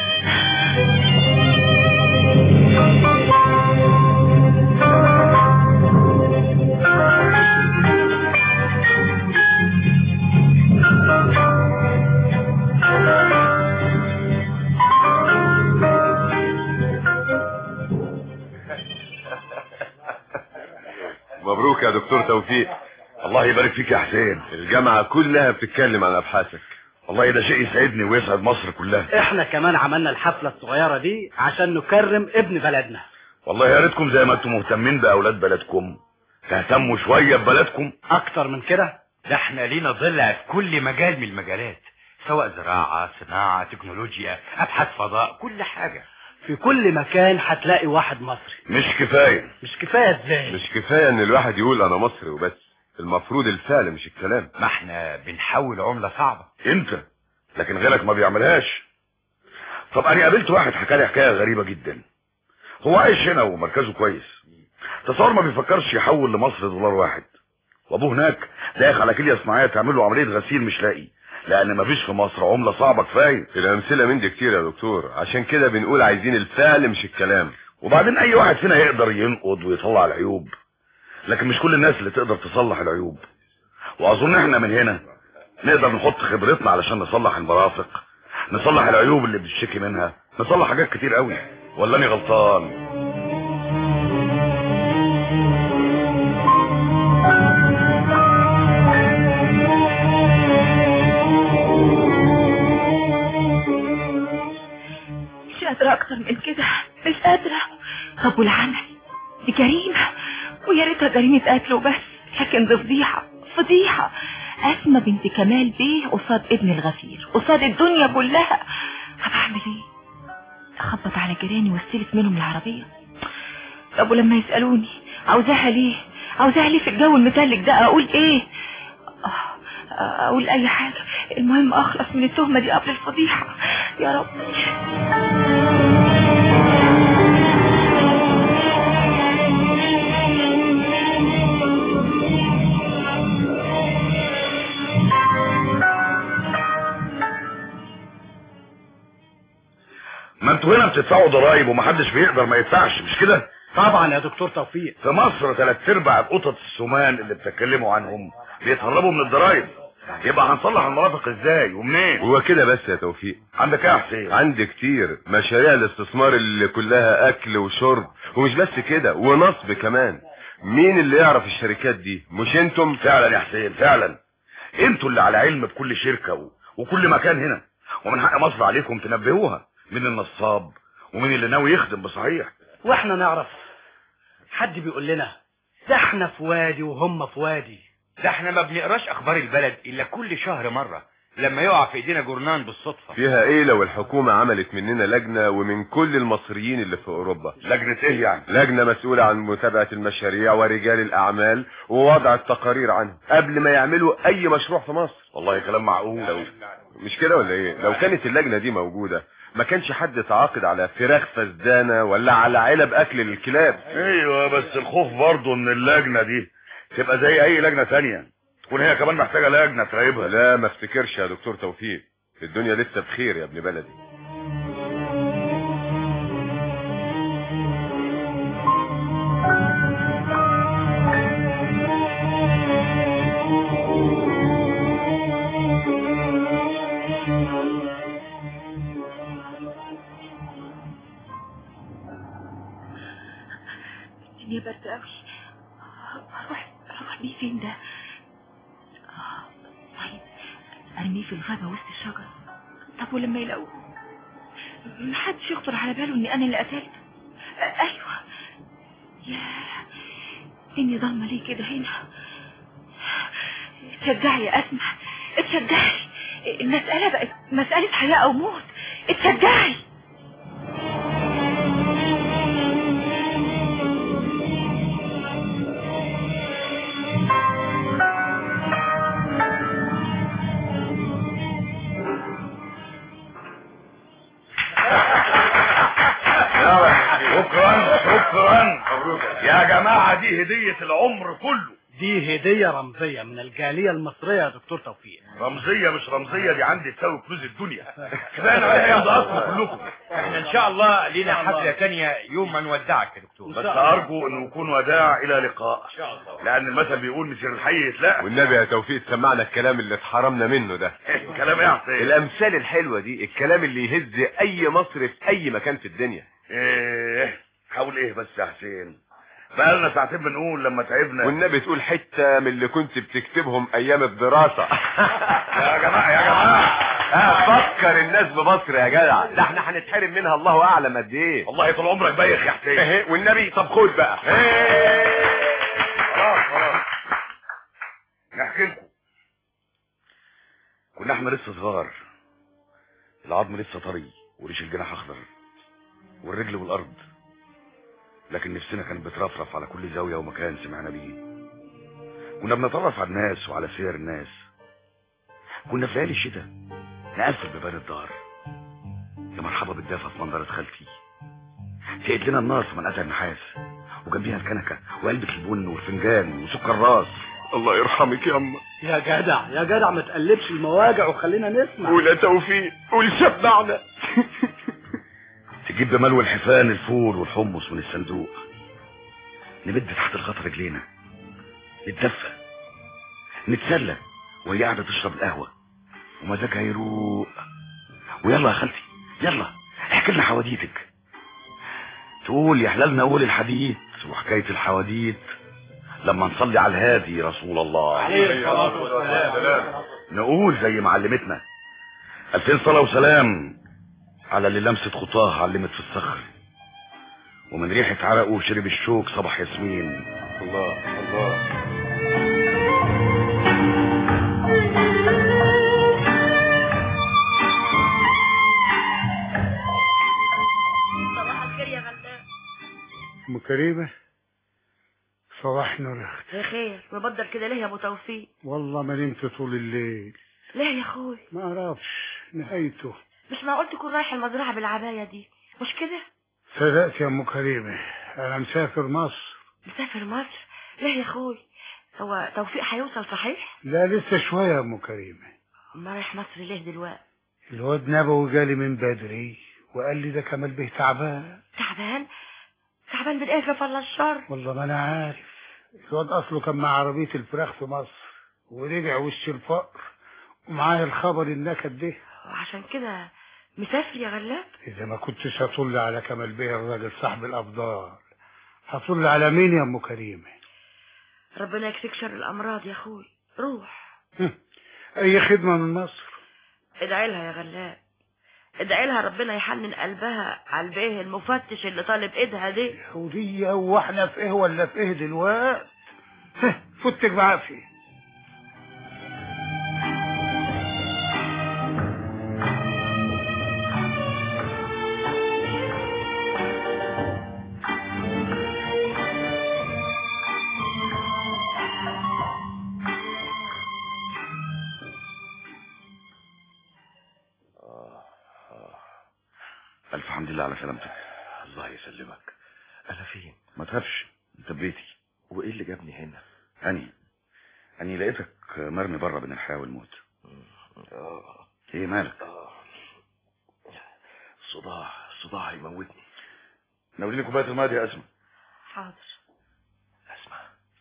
مبروك يا دكتور توفيق الله يبارك فيك يا حسين الجامعة كلها بتتكلم عن أبحاثك والله ده شيء يسعدني ويسعد مصر كلها احنا كمان عملنا الحفلة الصغيرة دي عشان نكرم ابن بلدنا والله يا ريتكم زي ما انتم مهتمين باولاد بلدكم تهتموا شويه ببلدكم اكتر من كده ده احنا لينا ضلع في كل مجال من المجالات سواء زراعة صناعة تكنولوجيا ابحاث فضاء كل حاجة في كل مكان هتلاقي واحد مصري مش كفايه مش كفاية ازاي مش كفاية ان الواحد يقول انا مصري وبس المفروض الفعل مش الكلام ما احنا بنحول عملة صعبة انت لكن غيرك ما بيعملهاش طب انا قابلت واحد حكى لي حكايه غريبه جدا هو عايش هنا ومركزه كويس تصور ما بيفكرش يحول لمصر دولار واحد وابوه هناك داخل على كليه صناعيه تعمل له عمليه غسيل مش لاقي لان مفيش في مصر عمله صعبه كفايه الامثله من دي كتير يا دكتور عشان كده بنقول عايزين الفعل مش الكلام وبعدين اي واحد فينا يقدر ينقض ويطلع العيوب لكن مش كل الناس اللي تقدر تصلح العيوب واظن احنا من هنا نقدر نحط خبرتنا علشان نصلح المرافق نصلح العيوب اللي بتشتكي منها نصلح حاجات كتير قوي ولا اني غلطان مش قادرة أكتر من كده مش قادرة طب والعمل دي جريمة ويا ريتها جريمة قتل وبس لكن دي فضيحة فضيحة أسمى بنت كمال بيه قصاد ابن الغفير قصاد الدنيا كلها طب أعمل إيه؟ أخبط على جيراني واستلف منهم العربية طب ولما يسألوني عاوزاها ليه؟ عاوزاها ليه في الجو المتلج ده أقول إيه؟ آه، أقول أي حاجة المهم أخلص من التهمة دي قبل الفضيحة يا رب ما انتوا هنا بتدفعوا ضرايب ومحدش بيقدر ما يدفعش مش كده طبعا يا دكتور توفيق في مصر ثلاث ارباع القطط السمان اللي بتتكلموا عنهم بيتهربوا من الضرايب يبقى هنصلح المرافق ازاي ومنين هو كده بس يا توفيق عندك ايه يا حسين عندي كتير مشاريع الاستثمار اللي كلها اكل وشرب ومش بس كده ونصب كمان مين اللي يعرف الشركات دي مش انتم فعلا يا حسين فعلا انتوا اللي على علم بكل شركة و... وكل مكان هنا ومن حق مصر عليكم تنبهوها من النصاب ومن اللي ناوي يخدم بصحيح واحنا نعرف حد بيقول لنا ده احنا في وادي وهم في وادي ده احنا ما بنقراش اخبار البلد الا كل شهر مرة لما يقع في ايدينا جورنان بالصدفة فيها ايه لو الحكومة عملت مننا لجنة ومن كل المصريين اللي في اوروبا لجنة ايه يعني لجنة مسؤولة عن متابعة المشاريع ورجال الاعمال ووضع التقارير عنه قبل ما يعملوا اي مشروع في مصر والله كلام معقول لو مش كده ولا ايه لو كانت اللجنة دي موجودة ما كانش حد تعاقد على فراخ فزدانة ولا على علب اكل للكلاب ايوه بس الخوف برضه ان اللجنة دي تبقى زي اي لجنة تانية تكون هي كمان محتاجة لجنة تراقبها لا ما افتكرش يا دكتور توفيق الدنيا لسه بخير يا ابن بلدي الدنيا برد قوي اروح اروح بيه فين ده آه، طيب ارميه في الغابة وسط الشجر طب ولما يلاقوه محدش يخطر على باله اني انا اللي قتلت آه، ايوه يا الدنيا ضلمة ليه كده هنا اتشجعي يا اسمع اتشجعي المسألة بقت مسألة حياة او موت اتشجعي شكرا شكرا يا جماعة دي هدية العمر كله دي هدية رمزية من الجالية المصرية يا دكتور توفيق رمزية مش رمزية دي عندي تساوي كنوز الدنيا كفاية عليها يمضي اصل كلكم احنا ان شاء الله لينا حفلة تانية يوم ما نودعك يا دكتور بس ارجو انه يكون وداع الى لقاء لان المثل بيقول مسير الحي يتلاقى والنبي يا توفيق سمعنا الكلام اللي اتحرمنا منه ده كلام ايه يا حسين الامثال الحلوة دي الكلام اللي يهز اي مصري في اي مكان في الدنيا ايه حاول ايه بس يا حسين بقالنا ساعتين بنقول لما تعبنا والنبي تقول حتة من اللي كنت بتكتبهم ايام الدراسة يا جماعة يا جماعة اه فكر الناس بمصر يا جدع ده احنا هنتحرم منها الله اعلم قد ايه والله طول عمرك بايخ يا حسين ايه والنبي طب خد بقى خلاص خلاص نحكي لكم كنا احنا لسه صغار العظم لسه طري وريش الجناح اخضر والرجل والارض لكن نفسنا كانت بترفرف على كل زاوية ومكان سمعنا بيه كنا بنتعرف على الناس وعلى سير الناس كنا في ليالي الشتاء نقفل بيبان الدار يا مرحبا بالدافة في منظرة خالتي تقيد لنا النار في منقطع النحاس وجنبيها الكنكة وعلبة البن والفنجان وسكر راس الله يرحمك يا اما يا جدع يا جدع ما تقلبش المواجع وخلينا نسمع ولا توفيق قول سمعنا تجيب بملو الحفان الفول والحمص من الصندوق نمد تحت الغطا رجلينا نتدفى نتسلى وهي قاعدة تشرب القهوة ومزاجها يروق ويلا يا خالتي يلا احكي لنا حواديتك تقول يا حلالنا قول الحديث وحكاية الحواديت لما نصلي على الهادي رسول الله عليه الصلاة والسلام نقول زي ما علمتنا ألفين صلاة وسلام على اللي لمسة خطاه علمت في الصخر ومن ريحة عرقه شرب الشوك صباح ياسمين الله الله صباح الخير يا غلبان ام كريمه صباح نور يا اختي يا خير مبدر كده ليه يا ابو توفيق والله ما نمت طول الليل ليه يا اخوي ما اعرفش نهايته مش معقول تكون رايح المزرعه بالعبايه دي مش كده صدقت يا ام كريمه انا مسافر مصر مسافر مصر ليه يا اخوي هو توفيق هيوصل صحيح لا لسه شويه يا ام كريمه ما رايح مصر ليه دلوقتي الواد نبوي جالي من بدري وقال لي ده كمال بيه تعبان تعبان تعبان بالايه كفى الله الشر والله ما انا عارف الواد اصله كان مع عربيه الفراخ في مصر ورجع وش الفقر ومعاه الخبر النكد ده وعشان كده مسافر يا غلاب اذا ما كنتش هطل على كمال بيه الراجل صاحب الابضال هطل على مين يا ام كريمه ربنا يكفيك شر الامراض يا اخوي روح اي خدمة من مصر ادعي لها يا غلاب ادعي لها ربنا يحنن قلبها على البيه المفتش اللي طالب ايدها دي ودي هو احنا في ايه ولا في ايه دلوقتي هه، فتك بعافية الف حمد لله على سلامتك الله يسلمك انا فين ما تخافش انت في بيتي وايه اللي جابني هنا اني اني لقيتك مرمي بره بين الحياه والموت اه ايه مالك اه الصداع الصداع هيموتني ناوليني كوبايه الماء دي يا اسمع حاضر اسمع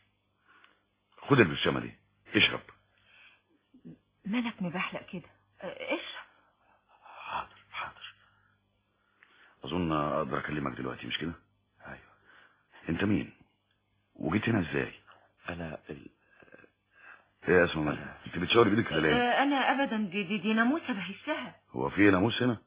خد البرشامه دي اشرب مالك مبحلق كده اه، اشرب حاضر حاضر اظن اقدر اكلمك دلوقتي مش كده ايوه انت مين وجيت هنا ازاي انا ال... ايه يا اسمع مالك انت بتشاوري بايدك كده ليه اه، انا ابدا دي, دي, دي ناموسه بهشها هو في ناموس هنا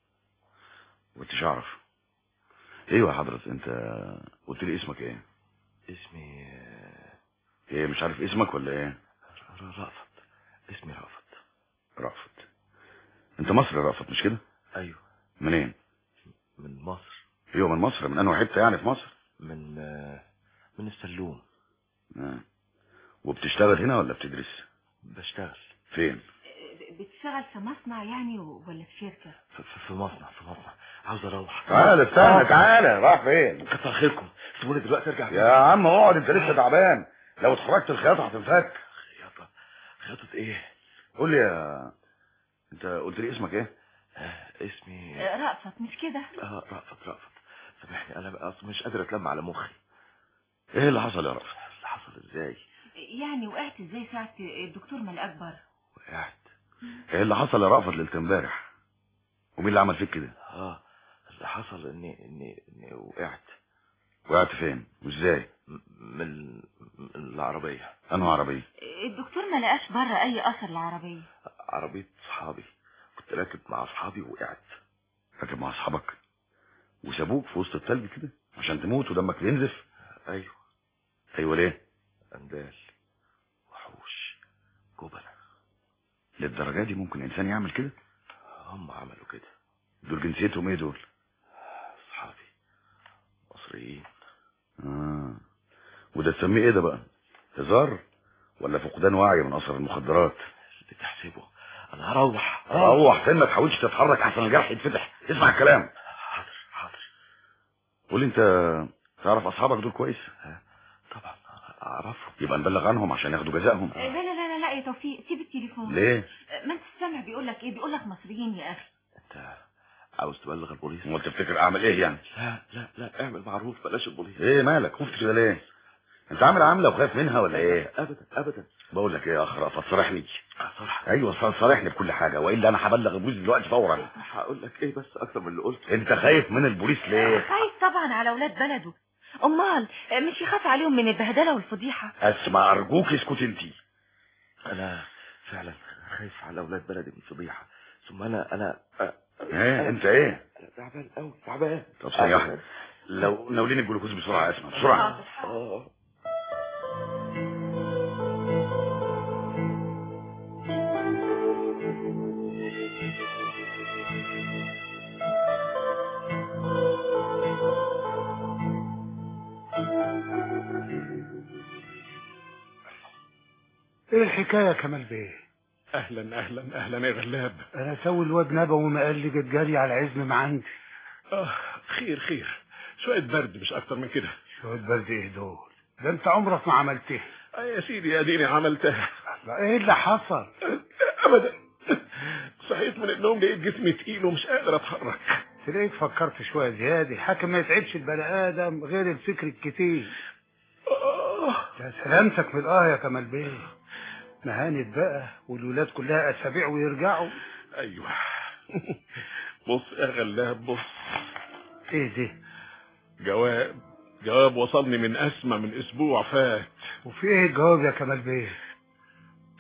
وانتش اعرف ايوه يا حضرتك انت قلت لي اسمك ايه اسمي آه، ايه مش عارف اسمك ولا ايه رأفت اسمي رأفت رأفت انت مصري يا رأفت مش كده ايوه منين من مصر ايوه من مصر من انهي حته يعني في مصر من آه، من السلوم آه. وبتشتغل هنا ولا بتدرس بشتغل فين بتشتغل في مصنع يعني ولا في شركه في, في, في مصنع في مصنع عاوز اروح تعالى استنى تعالى راح فين كتر خيركم سيبوني دلوقتي ارجع يا عم اقعد انت لسه تعبان لو اتخرجت الخياطه هتنفك خياطة خياطة ايه قول لي يا انت قلت لي اسمك ايه آه، اسمي اه، رأفت مش كده اه رأفت رأفت سامحني انا بقى أصلاً مش قادر اتلم على مخي ايه اللي حصل يا رأفت اللي حصل ازاي يعني وقعت ازاي ساعه الدكتور مال اكبر وقعت ايه اللي حصل يا رأفت ليله امبارح ومين اللي عمل فيك كده اه اللي حصل اني اني اني وقعت وقعت فين وازاي م- من من العربية انهي عربيه الدكتور ما لقاش بره اي اثر العربيه عربية صحابي كنت راكب مع اصحابي وقعت راكب مع اصحابك وسابوك في وسط التلج كده عشان تموت ودمك ينزف ايوه ايوه ليه اندال وحوش جبنة للدرجه دي ممكن انسان يعمل كده هم عملوا كده دول جنسيتهم ايه دول اصحابي مصريين آه. وده تسميه ايه ده بقى هزار ولا فقدان وعي من اثر المخدرات اللي تحسبه انا هروح روح فين ما تحاولش تتحرك احسن الجرح يتفتح اسمع الكلام حاضر حاضر قول لي انت تعرف اصحابك دول كويس طبعا اعرفهم يبقى نبلغ عنهم عشان ياخدوا جزائهم لا لا لا لا لا يا توفيق سيب التليفون ليه ما انت سامع بيقول لك ايه بيقول لك مصريين يا اخي انت عاوز تبلغ البوليس امال تفتكر اعمل ايه يعني لا لا لا اعمل معروف بلاش البوليس ايه مالك خفت كده ليه انت عامل عامله وخايف منها ولا ايه ابدا ابدا بقول لك ايه يا اخ رأفت صارحني صراحة ايوه صارحني بكل حاجه والا انا هبلغ البوليس دلوقتي فورا هقول لك ايه بس اكتر من اللي قلته انت خايف من البوليس ليه خايف طبعا على اولاد بلده امال مش يخاف عليهم من البهدله والفضيحه اسمع ارجوك اسكت انتي انا فعلا خايف على اولاد بلدي من فضيحه ثم انا انا ايه انت ايه أنا تعبان قوي تعبان طب ثانيه واحده لو ناولين الجلوكوز بسرعه اسمع بسرعه اه ايه الحكاية يا كمال بيه اهلا اهلا اهلا يا غلاب انا اسوي الواد نبوي ما قال لي جت جري على العزم ما عندي اه خير خير شويه برد مش اكتر من كده شوية برد ايه دول ده انت عمرك ما عملتها آه يا سيدي اديني عملتها لا ايه اللي حصل ابدا صحيت من النوم لقيت جسمي تقيل ومش قادر اتحرك تلاقيك فكرت شوية زيادة حاكم ما يتعبش البني ادم غير الفكر الكتير آه يا سلامتك من الاه يا كمال بيه مهانت بقى والولاد كلها اسابيع ويرجعوا ايوه بص يا غلاب بص ايه ده جواب جواب وصلني من اسمى من اسبوع فات وفي ايه الجواب يا كمال بيه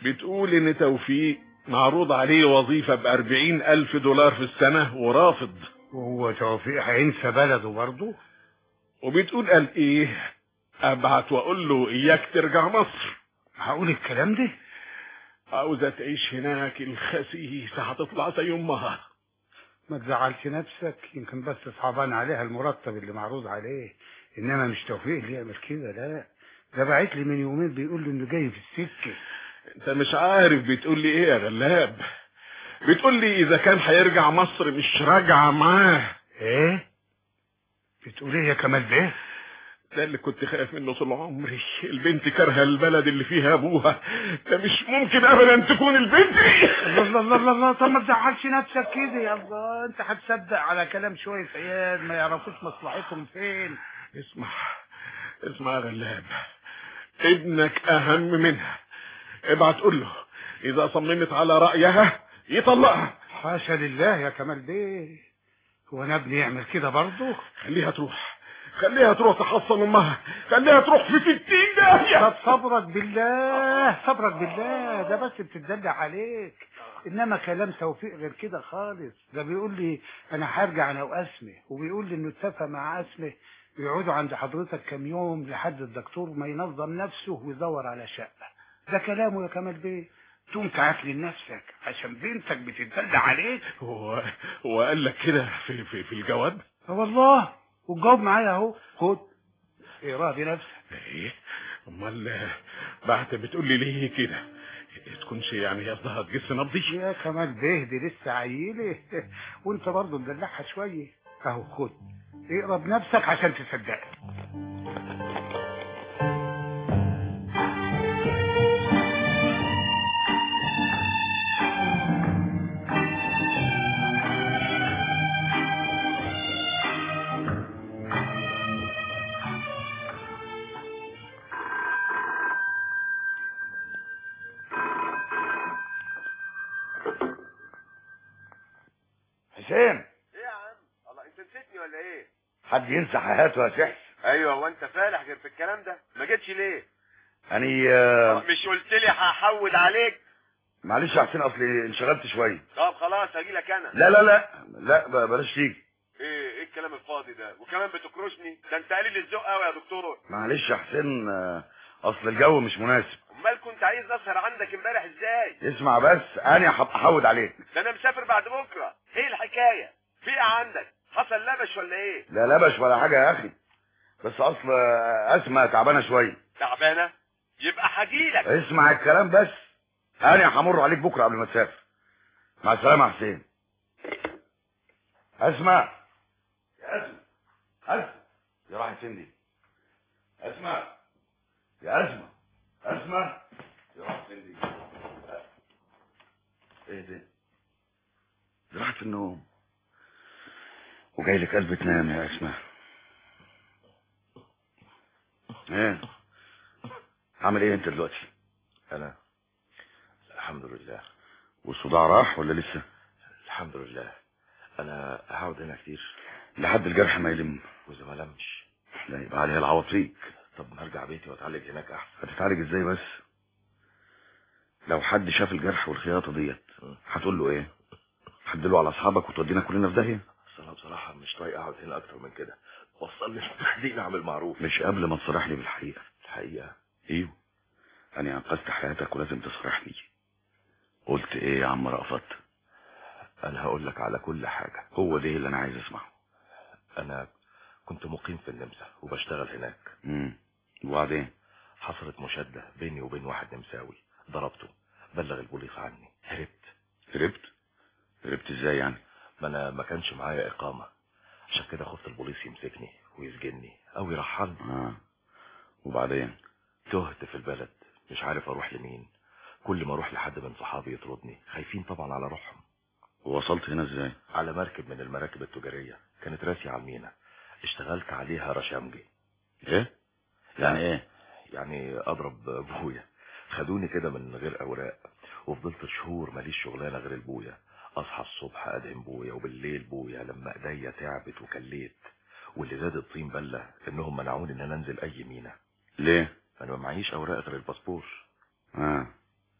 بتقول ان توفيق معروض عليه وظيفة بأربعين ألف دولار في السنة ورافض وهو توفيق هينسى بلده برضه وبتقول قال ايه ابعت واقول له اياك ترجع مصر هقول الكلام ده عاوزة تعيش هناك الخسيسة هتطلع زي امها ما تزعلش نفسك يمكن بس صعبان عليها المرتب اللي معروض عليه انما مش توفيق اللي يعمل كده لا ده بعت لي من يومين بيقول لي انه جاي في السكه انت مش عارف بتقول لي ايه يا غلاب بتقول لي اذا كان هيرجع مصر مش راجعه معاه ايه بتقول ايه يا كمال بيه ده اللي كنت خايف منه طول عمري البنت كارهه البلد اللي فيها ابوها ده مش ممكن ابدا تكون البنت الله الله الله الله, الله. طب ما تزعلش نفسك كده يا الله انت هتصدق على كلام شويه عيال ما يعرفوش مصلحتهم فين اسمع اسمع يا غلاب ابنك اهم منها ابعت قول له اذا صممت على رايها يطلقها حاشا لله يا كمال بيه هو انا ابني يعمل كده برضه خليها تروح خليها تروح تحصن امها خليها تروح في ستين داهية طب صبرك بالله صبرك بالله ده بس بتدلع عليك انما كلام توفيق غير كده خالص ده بيقول لي انا هرجع انا واسمه وبيقول لي انه اتفق مع اسمه يقعدوا عند حضرتك كام يوم لحد الدكتور ما ينظم نفسه ويدور على شقه ده كلامه يا كمال بيه تقوم تعافلي لنفسك عشان بنتك بتدلع عليك هو هو قال لك كده في في في الجواب اه والله والجواب معايا اهو خد اقراه بنفسك ايه امال بعد بتقول لي ليه كده تكونش يعني قصدها تجس نبضي يا كمال بيه دي لسه عيله وانت برضه مدلعها شويه اهو خد اقرا بنفسك عشان تصدقني حسين ايه يا عم الله انت نسيتني ولا ايه حد ينسى حياته يا شحس ايوه هو انت فالح غير في الكلام ده ما جيتش ليه اني آه، مش قلت لي هحود عليك معلش يا حسين اصلي انشغلت شويه طب خلاص هجي لك انا لا لا لا لا ب- بلاش تيجي ايه ايه الكلام الفاضي ده وكمان بتكرشني ده انت قليل الذوق قوي يا دكتور معلش يا حسين آه، اصل الجو مش مناسب امال كنت عايز اسهر عندك امبارح ازاي اسمع بس انا هبقى احود عليك ده انا مسافر بعد بكره ايه الحكايه في ايه عندك حصل لبش ولا ايه لا لبش ولا حاجه يا اخي بس اصل آه، اسمع تعبانه شويه تعبانه يبقى هجيلك اسمع الكلام بس انا همر عليك بكره قبل ما تسافر مع السلامه يا حسين اسمع يا اسمع اسمع يا راحت فين دي اسمع يا اسمع اسمع يا راحت فين دي ايه ده دي راحت في النوم وجاي لك قلب تنام يا اسمع ايه عامل ايه انت دلوقتي انا الحمد لله والصداع راح ولا لسه الحمد لله انا هقعد هنا كتير لحد الجرح ما يلم واذا ما لمش لا يبقى عليها العوض فيك طب نرجع بيتي واتعالج هناك احسن هتتعالج ازاي بس لو حد شاف الجرح والخياطه ديت هتقول له ايه هتدله على اصحابك وتودينا كلنا في داهيه بس انا بصراحه مش طايق اقعد هنا اكتر من كده وصلني المهدي اعمل معروف مش قبل ما تصرح لي بالحقيقه الحقيقه ايوه انا انقذت حياتك ولازم تصرحني قلت ايه يا عم رأفت انا هقول لك على كل حاجه هو ده اللي انا عايز اسمعه انا كنت مقيم في النمسا وبشتغل هناك امم وبعدين حصلت مشاده بيني وبين واحد نمساوي ضربته بلغ البوليس عني هربت هربت هربت ازاي يعني ما انا ما كانش معايا اقامه عشان كده خفت البوليس يمسكني ويسجني او يرحلني اه وبعدين تهت في البلد مش عارف اروح لمين كل ما اروح لحد من صحابي يطردني خايفين طبعا على روحهم ووصلت هنا ازاي على مركب من المراكب التجارية كانت راسي على المينا اشتغلت عليها رشامجي ايه يعني ايه يعني اضرب بويا خدوني كده من غير اوراق وفضلت شهور ماليش شغلانه غير البويا اصحى الصبح ادهن بويا وبالليل بويا لما ايديا تعبت وكليت واللي زاد الطين بله انهم منعوني ان انا انزل اي مينا ليه انا ما معيش اوراق غير الباسبور اه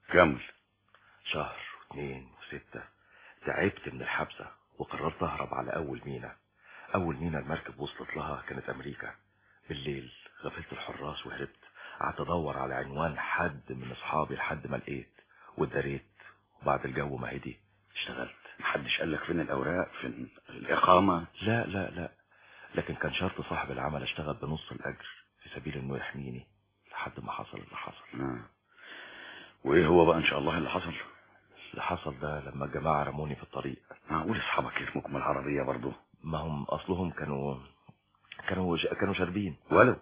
كمل شهر واثنين وستة تعبت من الحبسة وقررت اهرب على اول مينا اول مينا المركب وصلت لها كانت امريكا بالليل غفلت الحراس وهربت قعدت ادور على عنوان حد من اصحابي لحد ما لقيت واتدريت وبعد الجو ما هدي اشتغلت محدش قال لك فين الاوراق فين الاقامه لا لا لا لكن كان شرط صاحب العمل اشتغل بنص الاجر في سبيل انه يحميني لحد ما حصل اللي حصل آه. وايه هو بقى ان شاء الله اللي حصل اللي حصل ده لما الجماعة رموني في الطريق معقول اصحابك يرموكم العربيه برضه ما هم اصلهم كانوا كانوا كانوا شاربين ولو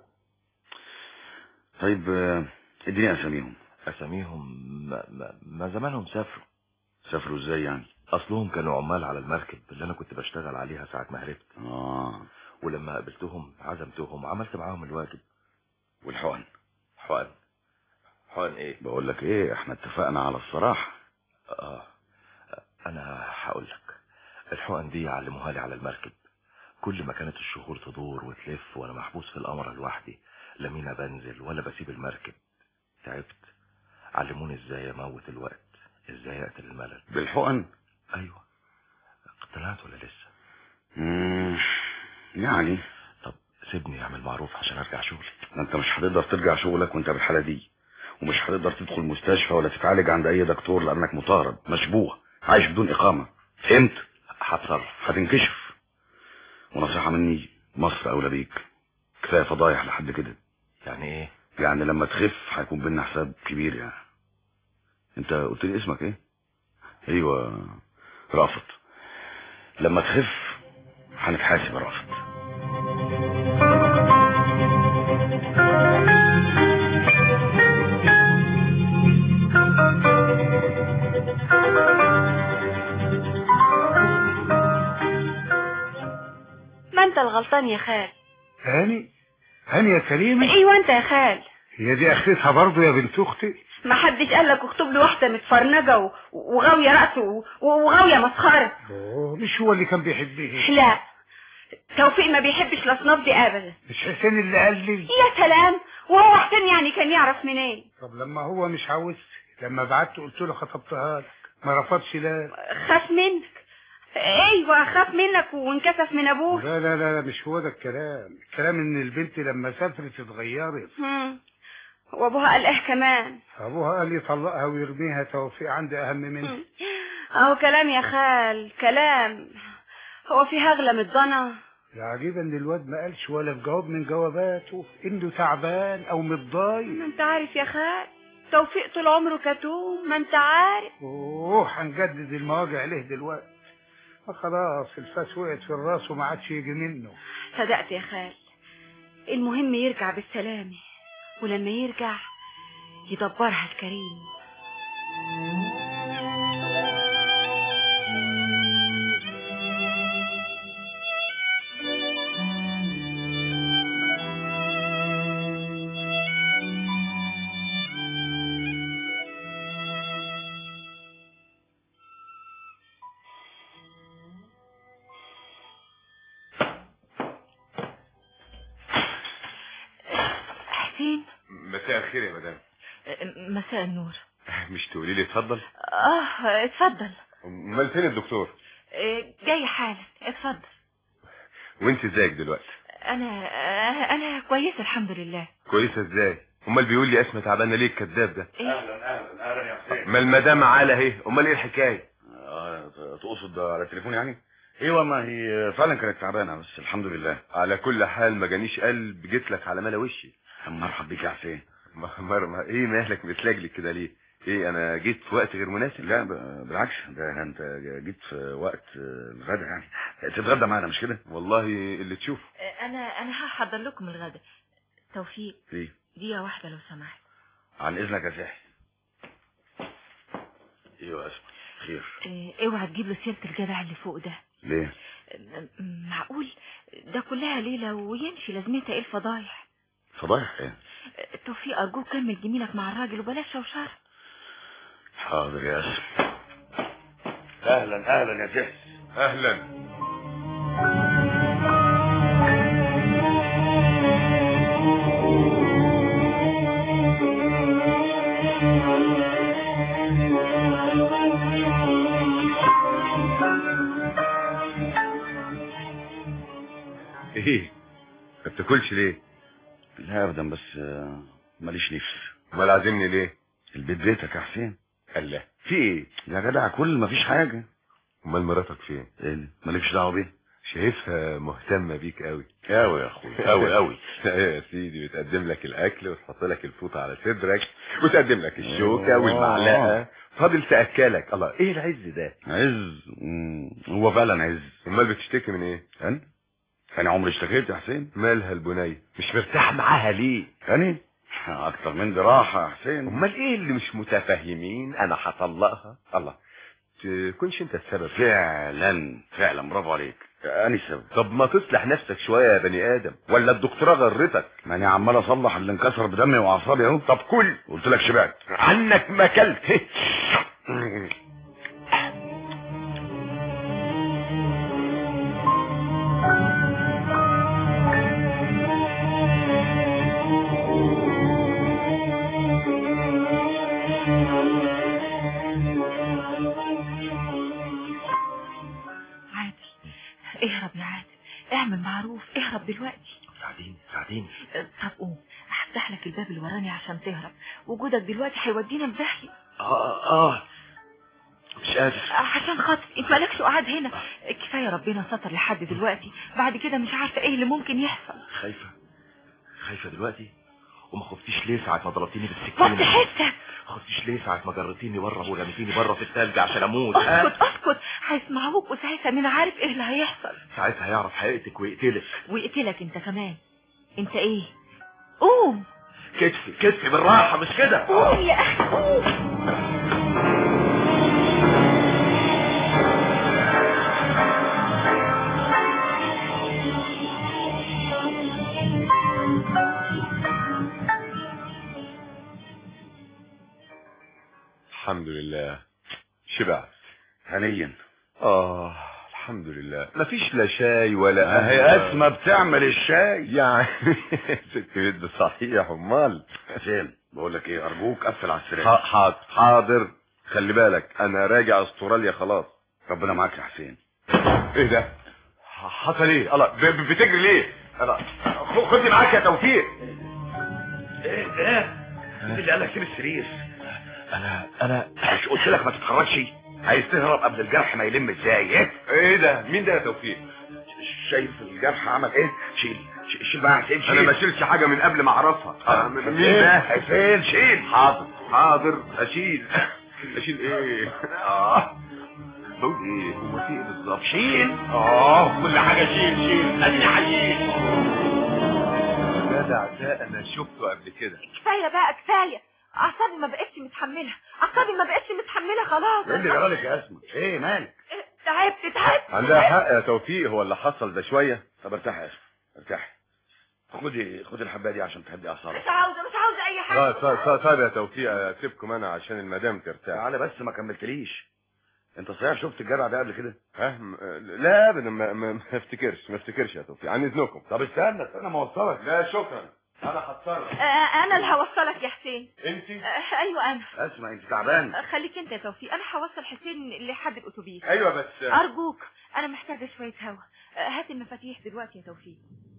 طيب آه، اديني اساميهم اساميهم ما, ما, ما زمانهم سافروا سافروا ازاي يعني اصلهم كانوا عمال على المركب اللي انا كنت بشتغل عليها ساعة ما هربت اه ولما قابلتهم عزمتهم وعملت معاهم الواجب والحقن حقن حقن ايه بقول لك ايه احنا اتفقنا على الصراحه اه انا هقول لك الحقن دي علموها لي على المركب كل ما كانت الشهور تدور وتلف وانا محبوس في القمر لوحدي لا مينا بنزل ولا بسيب المركب تعبت علموني ازاي اموت الوقت ازاي اقتل الملل بالحقن ايوه اقتنعت ولا لسه مم، يعني طب سيبني اعمل معروف عشان ارجع شغلي ما انت مش هتقدر ترجع شغلك وانت بالحاله دي ومش هتقدر تدخل مستشفى ولا تتعالج عند اي دكتور لانك مطارد مشبوه عايش بدون اقامه فهمت هتصرف هتنكشف ونصيحه مني مصر اولى بيك كفايه فضايح لحد كده يعني ايه يعني لما تخف هيكون بينا حساب كبير يعني انت قلت لي اسمك ايه ايوه رافض لما تخف هنتحاسب يا رافض ما انت الغلطان يا خال هاني هاني يا كريمة ايوه انت يا خال هي دي اخرتها برضه يا بنت اختي ما حدش قال لك اكتب لي واحده متفرنجه و- وغاويه رقص و- وغاويه مسخره أوه، مش هو اللي كان بيحبني لا توفيق ما بيحبش الاصناف دي ابدا مش حسين اللي قال لي يا سلام وهو حسين يعني كان يعرف منين طب لما هو مش عاوز لما بعت قلت له خطبتها لك ما رفضش لا خاف منك ايوه خاف منك وانكسف من ابوه لا لا لا لا، مش هو ده الكلام الكلام ان البنت لما سافرت اتغيرت هم. وابوها قال ايه كمان ابوها قال يطلقها ويرميها توفيق عندي اهم منها اهو كلام يا خال كلام هو في هغلة من الضنا العجيب ان الواد ما قالش ولا في جواب من جواباته انه تعبان او متضايق ما انت عارف يا خال توفيق طول عمره كتوم ما انت عارف اوه هنجدد المواجع ليه دلوقتي ما خلاص الفاس وقعت في الراس وما عادش يجي منه صدقت يا خال المهم يرجع بالسلامة ولما يرجع يدبرها الكريم حسين مساء الخير يا مدام مساء النور مش تقولي لي اتفضل اه اتفضل امال فين الدكتور آه، جاي حالا اتفضل وانت ازيك دلوقتي انا آه، انا كويسه الحمد لله كويسه ازاي امال بيقول لي اسمه تعبانه ليه الكذاب ده اهلا اهلا اهلا يا حسين ما المدام عالة اهي امال ايه الحكايه اه تقصد على التليفون يعني ايوه ما هي فعلا كانت تعبانه بس الحمد لله على كل حال ما جانيش قلب جيت لك على ملا وشي مرحب بيك يا حسين مرمى ايه مالك بتلجلك كده ليه ايه انا جيت في وقت غير مناسب لا ب- بالعكس ده انت جيت في وقت آه، الغدا يعني تتغدى معانا مش كده والله اللي تشوفه آه، انا انا هحضر لكم الغداء توفيق ايه دقيقه واحده لو سمحت عن اذنك يا زاهي ايوه اسمع خير آه، اوعى تجيب له سيره الجدع اللي فوق ده ليه آه، م- معقول ده كلها ليله ويمشي لازمتها ايه الفضايح فضايح ايه آه، توفيق ارجوك كمل جميلك مع الراجل وبلاش شوشره حاضر يا اسم اهلا اهلا يا زاهي اهلا ايه ما بتاكلش ليه لا ابدا بس آه، ماليش نفس امال عازمني ليه البيت بيتك يا حسين الله في ايه يا جدع كل مفيش حاجه امال مراتك فين ايه مالكش دعوه بيها شايفها مهتمه بيك قوي قوي يا اخويا قوي قوي ايه يا سيدي بتقدم لك الاكل وتحط لك الفوطه على صدرك وتقدم لك الشوكه والمعلقه فاضل تاكلك الله ايه العز ده عز مم، هو فعلا عز امال بتشتكي من ايه انا انا عمري اشتكيت يا حسين مالها البنيه مش مرتاح معاها ليه انا اكتر من دي راحه يا حسين امال ايه اللي مش متفاهمين انا هطلقها الله تكونش انت السبب فعلا فعلا برافو عليك انا السبب طب ما تصلح نفسك شويه يا بني ادم ولا الدكتوره غرتك ما انا عمال اصلح اللي انكسر بدمي واعصابي اهو طب كل قلت لك شبعت عنك ما اكلت عادل اهرب يا عادل اعمل معروف اهرب دلوقتي ساعديني ساعديني أه، طب قوم هفتح لك الباب اللي وراني عشان تهرب وجودك دلوقتي هيودينا في داهيه اه اه مش قادر أه، عشان خاطر انت مالكش قعد هنا كفايه ربنا ستر لحد دلوقتي بعد كده مش عارفه ايه اللي ممكن يحصل خايفة خايفة دلوقتي وما خفتيش ليه ساعة ما ضربتيني بالسكينة وقت حسك خفتيش ليه ساعة ما جرتيني بره ورميتيني بره في التلج عشان اموت اسكت اسكت هيسمعوك وساعتها مين عارف ايه اللي هيحصل ساعتها هيعرف حقيقتك ويقتلك ويقتلك انت كمان انت ايه قوم كتفي كتفي بالراحة مش كده قوم يا اخي قوم الحمد لله شبعت هنيا اه الحمد لله مفيش لا شاي ولا هي اسمى بتعمل الشاي يعني ست بيت صحيح امال حسين بقول لك ايه ارجوك قفل على السرير ح- حاضر حاضر خلي بالك انا راجع استراليا خلاص ربنا معاك يا حسين ايه ده حصل ايه الله ب- ب- بتجري ليه الله خ- خدني معاك يا توفيق ايه ايه مين اللي قالك سيب السرير انا انا مش قلت لك ما تتحركش عايز تهرب قبل الجرح ما يلم ازاي ايه ايه ده مين ده يا توفيق شايف الجرح عمل ايه شيل شيل- شيل بقى يا حسين شيل انا ما شيلش حاجه من قبل ما اعرفها آه، م- مين ده حسين شيل حاضر حاضر اشيل اشيل ايه اه بقول ايه هو في ايه بالظبط شيل اه كل حاجه شيل شيل ادي هشيل جدع ده انا شفته قبل كده كفايه بقى كفايه اعصابي ما بقتش متحمله اعصابي ما بقتش متحمله خلاص ايه اللي جرالك يا اسمى ايه مالك تعبت تعبت عندها حق يا توفيق هو اللي حصل ده شويه طب ارتاح يا اسمى ارتاح خدي خدي الحبايه دي عشان تهدي اعصابك مش عاوزه مش عاوزه اي حاجه طيب طيب طيب- طيب يا توفيق اسيبكم انا عشان المدام ترتاح تعالى بس ما كملتليش انت صحيح شفت الجدع ده قبل كده ها م- لا ابدا ما, ما, ما افتكرش ما افتكرش يا توفيق عن اذنكم طب استنى استنى ما اوصلك لا شكرا انا هتصرف آه، انا اللي هوصلك يا حسين انت آه، ايوه انا اسمع انت تعبان آه، خليك انت يا توفيق انا هوصل حسين لحد الاتوبيس ايوه بس ارجوك انا محتاجه شويه هوا آه، هات المفاتيح دلوقتي يا توفيق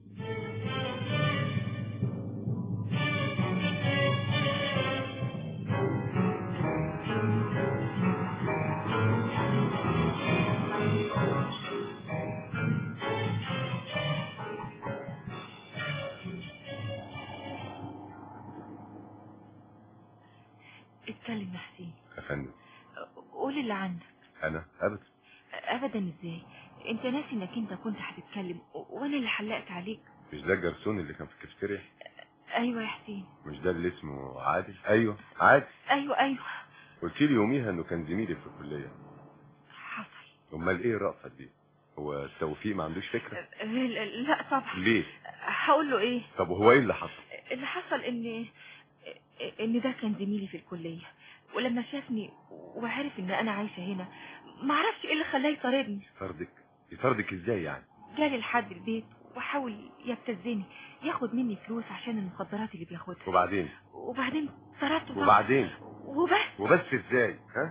اتكلم يا حسين يا فندم قول اللي عندك انا ابدا ابدا ازاي انت ناسي انك انت كنت هتتكلم و- وانا اللي حلقت عليك مش ده الجرسون اللي كان في الكافتيريا ايوه يا حسين مش ده اللي اسمه عادل ايوه عادل ايوه ايوه قلت لي يوميها انه كان زميلي في الكليه حصل امال ايه رأفت دي هو توفيق ما عندوش فكره آه، لا لا طبعا ليه هقول له ايه طب وهو ايه اللي حصل اللي حصل ان ان ده كان زميلي في الكليه ولما شافني وعرف ان انا عايشه هنا ما عرفش ايه اللي خلاه يطاردني يطردك يطردك ازاي يعني جالي لحد البيت وحاول يبتزني ياخد مني فلوس عشان المخدرات اللي بياخدها وبعدين وبعدين طردته طبعا. وبعدين وبس وبس ازاي ها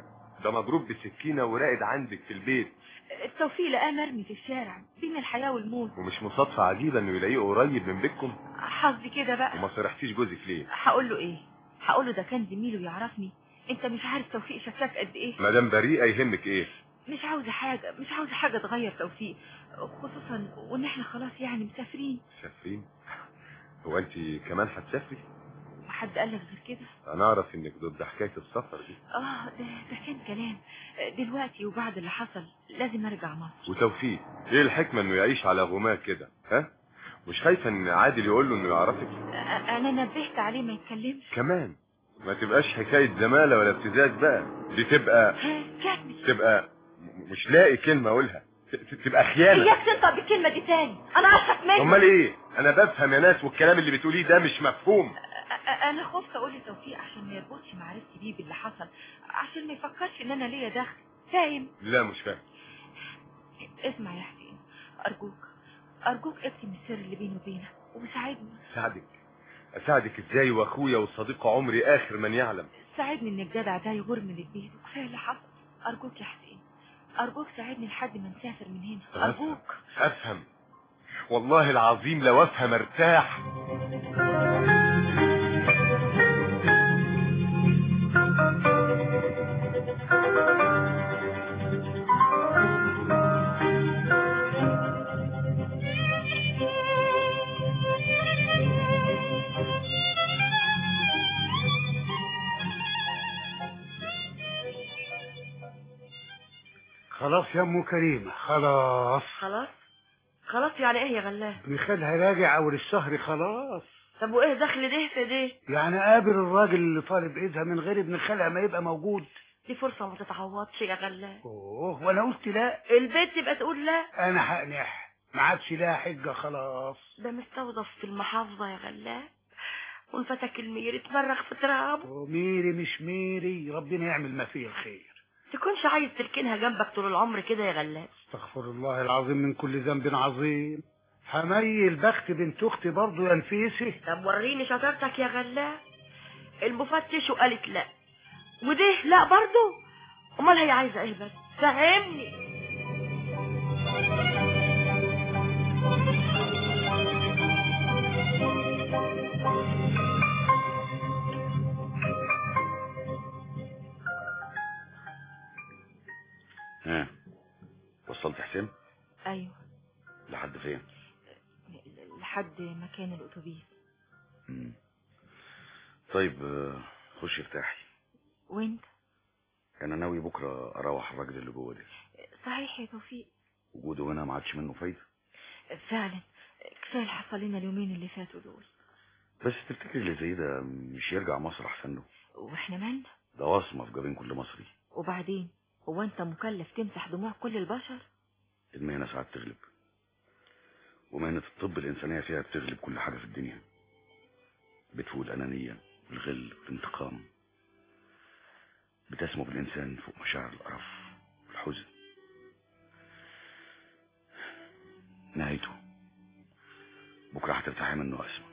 ده مضروب بسكينة وراقد عندك في البيت التوفيق لقاه مرمي في الشارع بين الحياة والموت ومش مصادفة عجيبة انه يلاقيه قريب من بيتكم حظي كده بقى وما صرحتيش جوزك ليه هقول له ايه هقول له ده كان زميله يعرفني انت مش عارف توفيق شكاك قد ايه مدام بريئة يهمك ايه مش عاوزه حاجه مش عاوزه حاجه تغير توفيق خصوصا وان احنا خلاص يعني مسافرين مسافرين هو انت كمان هتسافري وحد قال لك غير كده انا اعرف انك ضد حكاية السفر دي اه ده ده كان كلام دلوقتي وبعد اللي حصل لازم ارجع مصر وتوفيق ايه الحكمة انه يعيش على غماه كده ها مش خايفة ان عادل يقول له انه يعرفك أ- انا نبهت عليه ما يتكلمش كمان ما تبقاش حكاية زمالة ولا ابتزاز بقى دي تبقى ها كمل تبقى م- مش لاقي كلمة اقولها ت- ت- تبقى خيانة اياك تنطق بالكلمه دي تاني انا اشرف منك امال ايه انا بفهم يا ناس والكلام اللي بتقوليه ده مش مفهوم أ- انا خفت اقول لتوفيق عشان ما يربطش معرفتي بيه باللي حصل عشان ما يفكرش ان انا ليا دخل فاهم لا مش فاهم اسمع يا حسين ارجوك ارجوك اكتم السر اللي بيني وبينك وساعدني اساعدك اساعدك ازاي واخويا وصديق عمري اخر من يعلم ساعدني ان الجدع ده يغور من البيت وكفايه اللي حصل ارجوك يا حسين ارجوك ساعدني لحد ما نسافر من هنا ارجوك افهم والله العظيم لو افهم ارتاح خلاص يا ام كريمه خلاص خلاص خلاص يعني ايه يا غلاه ابن خالها راجع اول الشهر خلاص طب وايه دخل ده في ده يعني قابل الراجل اللي طالب ايدها من غير ابن خالها ما يبقى موجود دي فرصة ما تتعوضش يا غلاه اوه وانا قلت لا البيت تبقى تقول لا انا هقنح ما عادش لها حجه خلاص ده مستوظف في المحافظة يا غلاه وانفتك المير اتمرغ في ترابه ميري مش ميري ربنا يعمل ما فيه الخير تكونش عايز تركنها جنبك طول العمر كده يا غلاه استغفر الله العظيم من كل ذنب عظيم هميل بخت بنت اختي برضه يا نفيسي طب وريني شطارتك يا غلاه المفتش وقالت لا وده لا برضه امال هي عايزه ايه بس فهمني ها وصلت حسين ايوه لحد فين لحد مكان الاتوبيس مم. طيب آه، خش ارتاحي وانت انا ناوي بكره اروح الراجل اللي جوه ده صحيح يا توفيق وجوده هنا ما عادش منه فايده فعلا كفايه اللي حصل لنا اليومين اللي فاتوا دول بس تفتكر اللي زي ده مش يرجع مصر احسن له واحنا مالنا ده وصمه في جبين كل مصري وبعدين هو انت مكلف تمسح دموع كل البشر المهنه ساعات تغلب ومهنه الطب الانسانيه فيها بتغلب كل حاجه في الدنيا بتفوق الانانيه الغل الانتقام بتسمو بالانسان فوق مشاعر القرف والحزن نهايته بكره هترتاحي منه اسمع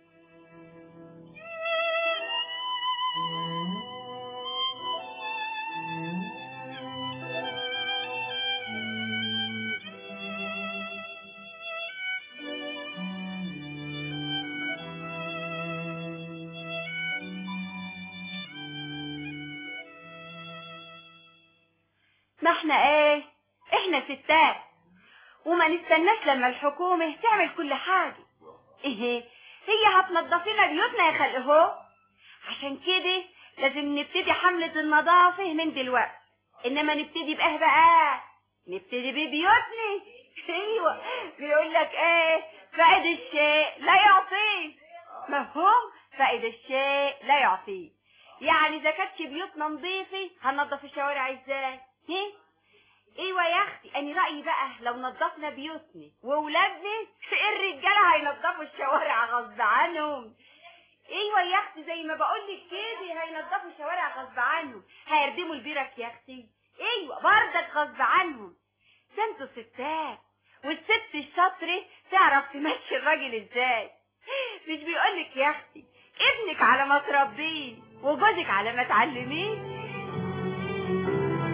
ما احنا ايه احنا ستات وما نستناش لما الحكومة تعمل كل حاجة ايه هي هتنضف لنا بيوتنا يا خلق اهو عشان كده لازم نبتدي حملة النظافة من دلوقتي انما نبتدي بايه بقى نبتدي ببيوتنا ايوه بيقول لك ايه فائد الشيء لا يعطيه مفهوم فائد الشيء لا يعطيه يعني اذا كانتش بيوتنا نظيفه هننضف الشوارع ازاي هي ايوه يا اختي انا رايي بقى لو نظفنا بيوتنا واولادنا الرجاله هينضفوا الشوارع غصب عنهم ايوه يا اختي زي ما بقول لك كده هينضفوا الشوارع غصب عنهم هيردموا البرك يا اختي ايوه بردك غصب عنهم ده انتوا ستات والست الشاطره تعرف تمشي الراجل ازاي مش بيقولك يا اختي ابنك على ما تربيه وجوزك على ما تعلميه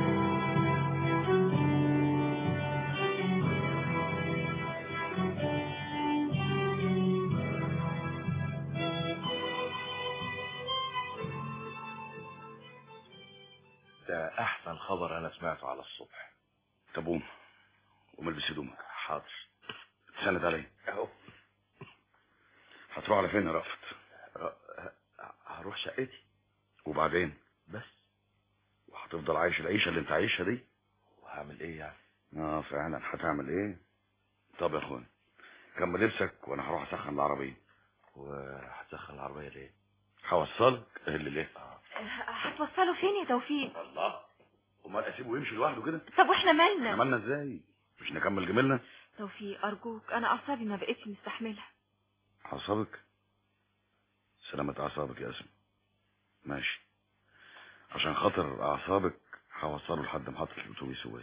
ده احسن خبر انا سمعته على الصبح طب قوم قوم البس هدومك حاضر تسند عليا اهو هتروح على فين يا رأفت هروح شقتي وبعدين بس وهتفضل عايش العيشة اللي انت عايشها دي وهعمل ايه يعني اه فعلا هتعمل ايه طب يا اخوان كمل لبسك وانا هروح اسخن العربية وهتسخن العربية ليه هوصلك ايه اللي ليه هتوصله فين يا توفيق الله امال اسيبه يمشي لوحده كده طب واحنا مالنا عملنا ازاي مش نكمل جميلنا توفيق ارجوك انا اعصابي ما بقتش مستحملها اعصابك سلامة اعصابك يا اسم ماشي عشان خاطر اعصابك هوصله لحد محطة الاتوبيس وبس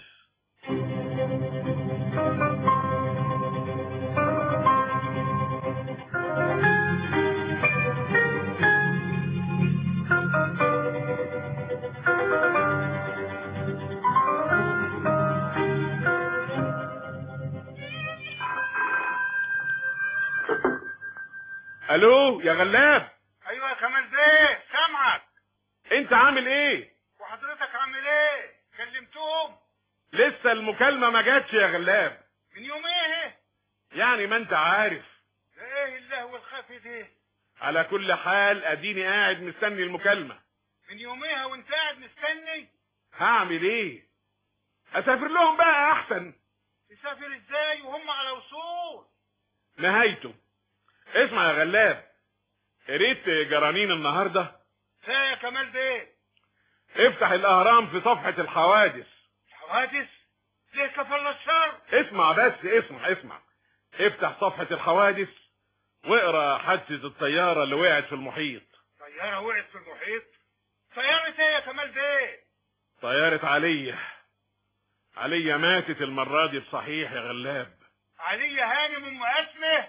الو يا غلاب ايوه يا كمال بيه سامعك انت عامل ايه وحضرتك عامل ايه كلمتهم لسه المكالمة ما جاتش يا غلاب من يوم ايه يعني ما انت عارف ده ايه اللهو الخفي ده على كل حال اديني قاعد مستني المكالمة من يوميها وانت قاعد مستني هعمل ايه اسافر لهم بقى احسن تسافر ازاي وهم على وصول نهايته اسمع يا غلاب قريت جرانين النهارده لا يا كمال بيه افتح الاهرام في صفحة الحوادث حوادث ليه كفل الشر اسمع بس اسمع اسمع افتح صفحة الحوادث واقرا حادثة الطيارة اللي وقعت في المحيط طيارة وقعت في المحيط طيارة ايه يا كمال بيه طيارة علية علية ماتت المرة دي بصحيح يا غلاب علي هانم ام اسمه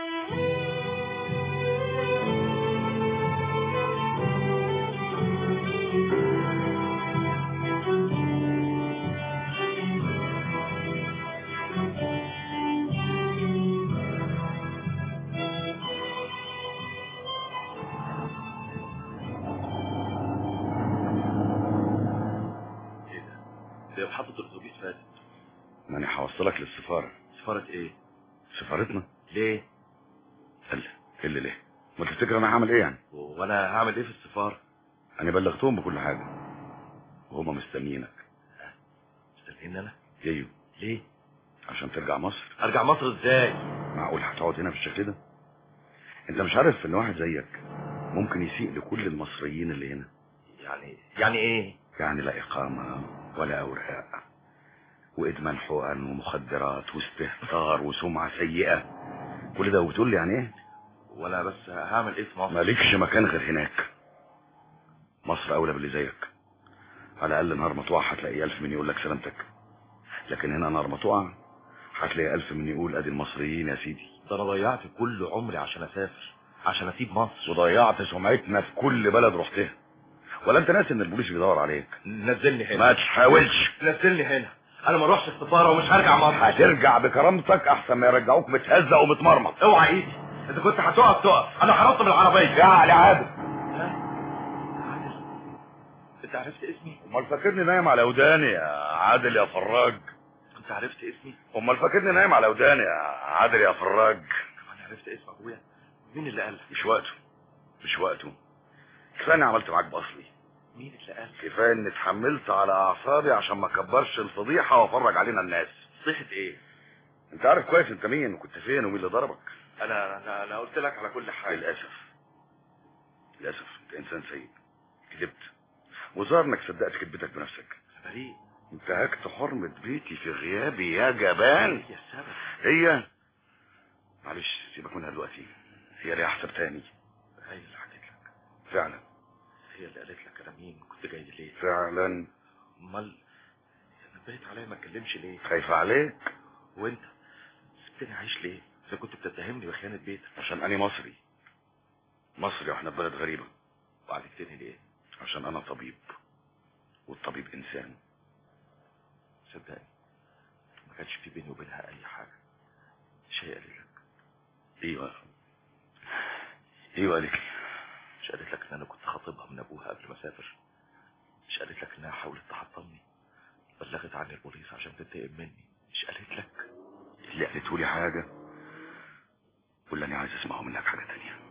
ده محطة الاتوبيس فاتت ماني هوصلك للسفارة سفارة ايه سفارتنا ليه قال إيه اللي ليه ما تفتكر انا هعمل ايه يعني وانا هعمل ايه في السفارة انا بلغتهم بكل حاجة وهما مستنيينك مستنيني انا ايوه ليه عشان ترجع مصر ارجع مصر ازاي معقول هتقعد هنا بالشكل ده انت مش عارف ان واحد زيك ممكن يسيء لكل المصريين اللي هنا يعني يعني ايه يعني لا اقامة ولا اوراق وادمان حقن ومخدرات واستهتار وسمعة سيئة كل ده وتقول لي يعني ايه وانا بس هعمل ايه في مصر مالكش مكان غير هناك مصر اولى باللي زيك على الاقل نهار ما تقع هتلاقي الف من يقول لك سلامتك لكن هنا نهار ما تقع هتلاقي الف من يقول ادي المصريين يا سيدي ده انا ضيعت كل عمري عشان اسافر عشان اسيب مصر وضيعت سمعتنا في كل بلد رحتها ولا انت ناسي ان البوليس بيدور عليك نزلني هنا ما تحاولش نزلني هنا انا ما اروحش السفارة ومش هرجع مصر هترجع بكرامتك احسن ما يرجعوك متهزق ومتمرمط اوعى ايدي اذا كنت هتقف تقف انا هنط من العربية يا علي عادل انت عرفت اسمي امال فاكرني نايم على وداني يا عادل يا فراج انت عرفت اسمي امال فاكرني نايم على وداني يا عادل يا فراج انا عرفت اسم ابويا مين اللي قال مش وقته مش وقته كفايه اني عملت معاك باصلي مين اللي قال كفايه اني اتحملت على اعصابي عشان ما اكبرش الفضيحه وافرج علينا الناس صيحة ايه انت عارف كويس انت مين وكنت فين ومين اللي ضربك انا انا, أنا قلت لك على كل حاجة للاسف للاسف انت انسان سيء كذبت وظهر انك صدقت كذبتك بنفسك بريء انتهكت حرمة بيتي في غيابي يا جبان هي السبب هي معلش سيبك منها دلوقتي هي ليها حساب تاني هي اللي حكيت لك فعلا هي اللي قالت لك انا مين كنت جاي ليه فعلا امال نبهت عليا ما اتكلمش ليه خايفة عليك وانت سبتني عايش ليه اذا كنت بتتهمني بخيانة بيتك عشان انا مصري مصري واحنا في بلد غريبة وعالجتني ليه عشان انا طبيب والطبيب انسان صدقني ما كانش في بيني وبينها اي حاجة شيء قال لك ايوه ايوه قالت لي مش قالت لك ان انا كنت خاطبها من ابوها قبل ما اسافر مش قالت لك انها حاولت تحطمني بلغت عني البوليس عشان تنتقم مني مش قالت لك اللي قالته لي حاجة واللي انا عايز اسمعه منك حاجة تانية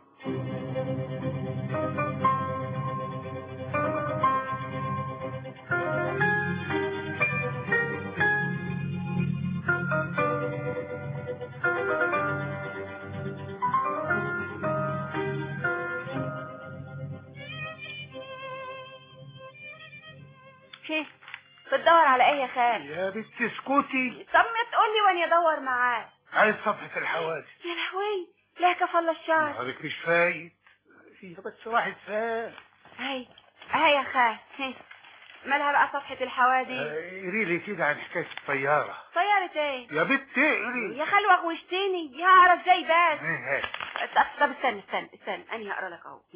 شيخ بتدور على ايه يا خال يا بنت اسكتي طب ما تقولي وانا ادور معاك عايز صفحة الحوادث يا لهوي لا كفل الشعر نهارك مش فايت هي بس راحت فين هاي هاي يا خال هي. مالها بقى صفحة الحوادث قري لي كده عن حكاية الطيارة طيارة ايه يا بنت اقري يا خال وغوشتني يا اعرف ازاي بس إيه. طب طب استنى استنى استنى اني هقرا لك اهو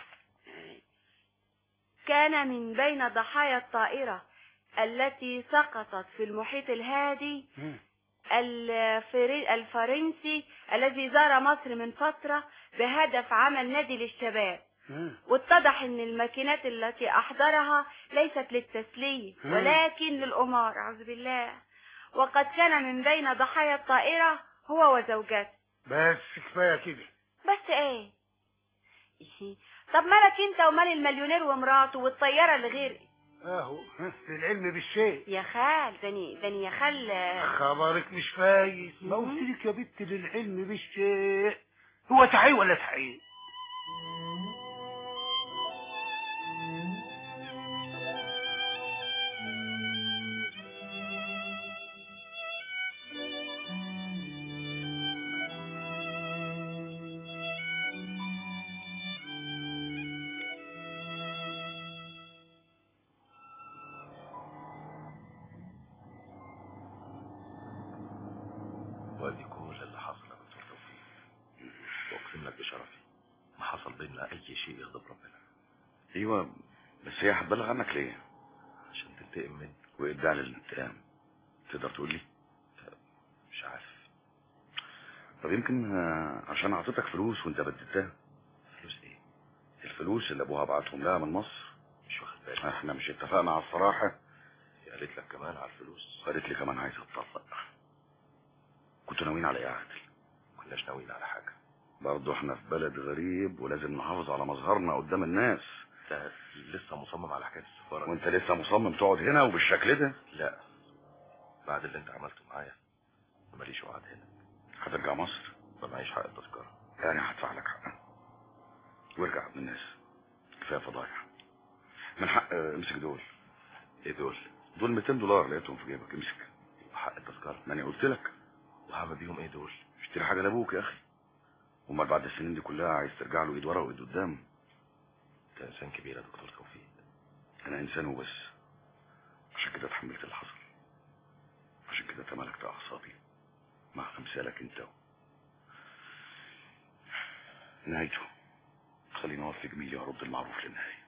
كان من بين ضحايا الطائرة التي سقطت في المحيط الهادي الفري- الفرنسي الذي زار مصر من فترة بهدف عمل نادي للشباب واتضح ان الماكينات التي احضرها ليست للتسلية مم. ولكن للقمار اعوذ بالله وقد كان من بين ضحايا الطائرة هو وزوجته بس كفاية كده بس ايه طب مالك انت ومال المليونير ومراته والطيارة اللي غير اهو ها، للعلم بالشيء يا خال دني دني يا خال خبرك مش فايت ما قلت لك يا بنت للعلم بالشيء هو تعي ولا تعي وادي كل اللي حصل يا دكتور توفيق واقسم لك بشرفي ما حصل بيننا اي شيء يغضب ربنا ايوه بس هي هتبلغ عنك ليه عشان تنتقم مني وادعي للانتقام تقدر تقول لي مش عارف طب يمكن آه، عشان اعطيتك فلوس وانت بددتها فلوس ايه الفلوس اللي ابوها بعتهم لها من مصر مش واخد بالي احنا مش اتفقنا على الصراحة هي قالت لك كمان على الفلوس قالت لي كمان عايزة اتطلق كنتوا ناويين على ايه يا عادل كناش ناويين على حاجه برضه احنا في بلد غريب ولازم نحافظ على مظهرنا قدام الناس انت لسه مصمم على حكايه السفاره وانت لسه مصمم تقعد هنا وبالشكل ده لا بعد اللي انت عملته معايا ماليش وعد هنا هترجع مصر ما معيش حق التذكره يعني هدفع لك حقها وارجع ابن الناس كفايه فضايح من حق آه، امسك دول ايه دول دول 200 دولار لقيتهم في جيبك امسك وحق التذكره ما انا قلت لك وهعمل بيهم ايه دول اشتري حاجه لابوك يا اخي امال بعد السنين دي كلها عايز ترجع له ايد ورا وايد قدام انت انسان كبير يا دكتور توفيق انا انسان وبس عشان كده اتحملت اللي حصل عشان كده تملكت اعصابي مع امثالك انت نهايته خليني اوفي جميلي وارد المعروف للنهايه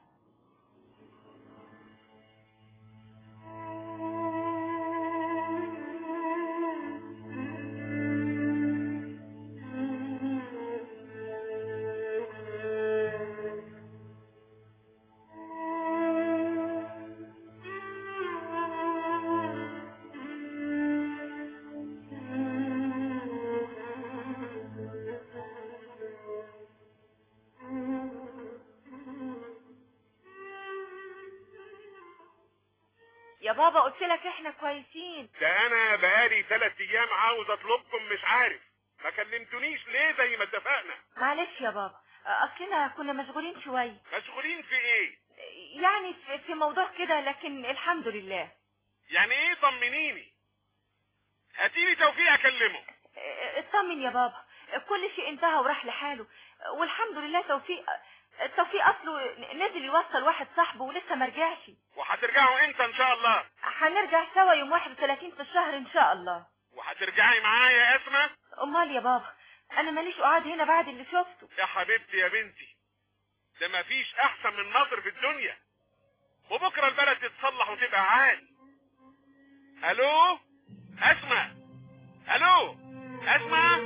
يا بابا قلت لك احنا كويسين ده انا بقالي ثلاث ايام عاوز اطلبكم مش عارف ما كلمتونيش ليه زي ما اتفقنا معلش يا بابا اصلنا كنا مشغولين شوية مشغولين في ايه يعني في- في موضوع كده لكن الحمد لله يعني ايه طمنيني هاتيلي توفيق اكلمه اه، اطمن يا بابا كل شيء انتهى وراح لحاله والحمد لله توفيق توفيق اصله نزل يوصل واحد صاحبه ولسه ما رجعش وهترجعوا امتى ان شاء الله هنرجع سوا يوم 31 في الشهر ان شاء الله وهترجعي معايا يا اسماء امال يا بابا انا ماليش قعاد هنا بعد اللي شفته يا حبيبتي يا بنتي ده مفيش احسن من مصر في الدنيا وبكره البلد تتصلح وتبقى عال الو اسمع الو اسمع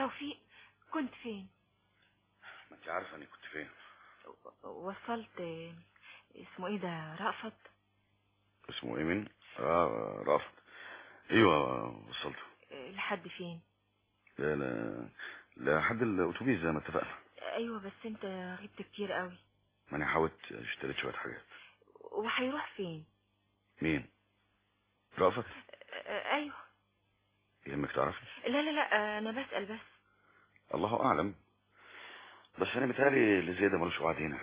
توفيق كنت فين ما انت عارفه اني كنت فين وصلت آه، اسمه ايه ده رأفت اسمه ايه مين اه رافض ايوه وصلته آه، لحد فين لا لا لحد الاتوبيس زي ما اتفقنا ايوه بس انت غبت كتير قوي ما انا حاولت اشتريت شويه حاجات وهيروح فين مين رافض آه، ايوه يهمك تعرفي لا لا لا آه، انا بسأل بس الله اعلم بس انا متهيألي اللي زي ده ملوش وعد هنا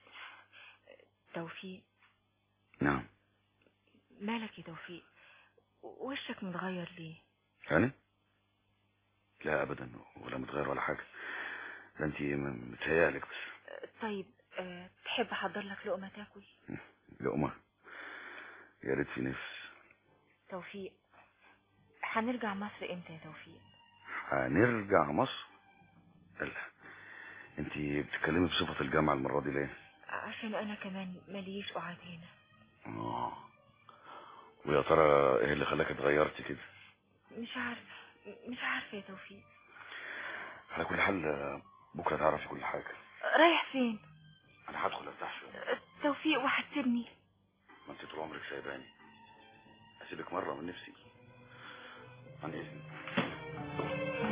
توفيق نعم مالك يا توفيق وشك متغير ليه انا لا ابدا ولا متغير ولا حاجه ده انت م- متهيألك بس طيب أه تحب احضر لك لقمه تاكل لقمه يا ريت في نفس توفيق هنرجع مصر امتى يا توفيق هنرجع مصر لا انت بتتكلمي بصفه الجامعه المره دي ليه عشان انا كمان ماليش قعد هنا اه ويا ترى ايه اللي خلاك اتغيرتي كده مش عارفه مش عارفه يا توفيق على كل حال آه، بكره تعرفي كل حاجه رايح فين انا هدخل ارتاح شويه توفيق وهتسيبني ما انت طول عمرك سايباني اسيبك مره من نفسي عن اذنك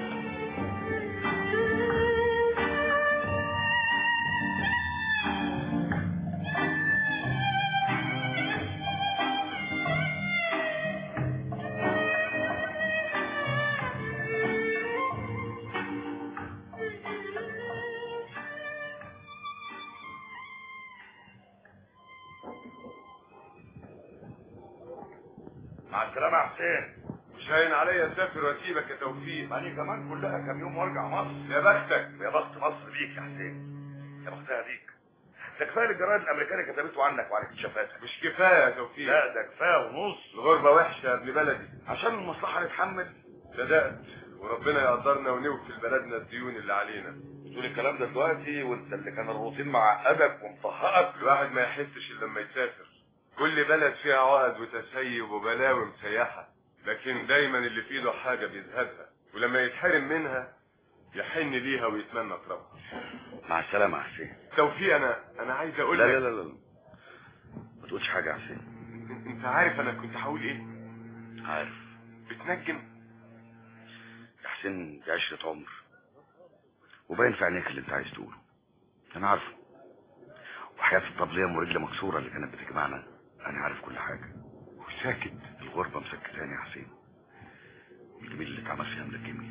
مع السلامة يا حسين مش هاين عليا اسافر واسيبك يا توفيق انا كمان كلها كام يوم وارجع مصر يا بختك يا بخت مصر بيك يا حسين يا بختها بيك ده كفايه اللي الجرايد الامريكانيه كتبته عنك وعن اكتشافاتك مش كفايه يا توفيق لا ده كفايه ونص الغربة وحشة يا ابن بلدي عشان المصلحه نتحمل صدقت وربنا يقدرنا ونوفي لبلدنا الديون اللي علينا تقول الكلام ده دلوقتي وانت اللي كان الروتين معقدك ومطهقك الواحد ما يحسش الا لما يسافر كل بلد فيها عقد وتسيب وبلاوي مسيحة لكن دايما اللي في ايده حاجة بيزهدها ولما يتحرم منها يحن ليها ويتمنى طلبها مع السلامه يا حسين توفيق انا انا عايز اقول لا لك لا لا لا ما تقولش حاجه يا حسين انت عارف انا كنت هقول ايه عارف بتنجم يا حسين دي عشرة عمر وباين في عينيك اللي انت عايز تقوله انا عارفه وحياة الطبلية ورجل مكسورة اللي كانت بتجمعنا انا عارف كل حاجة وساكت الغربة مسكتاني يا حسين والجميل اللي اتعمل فيها ملكمني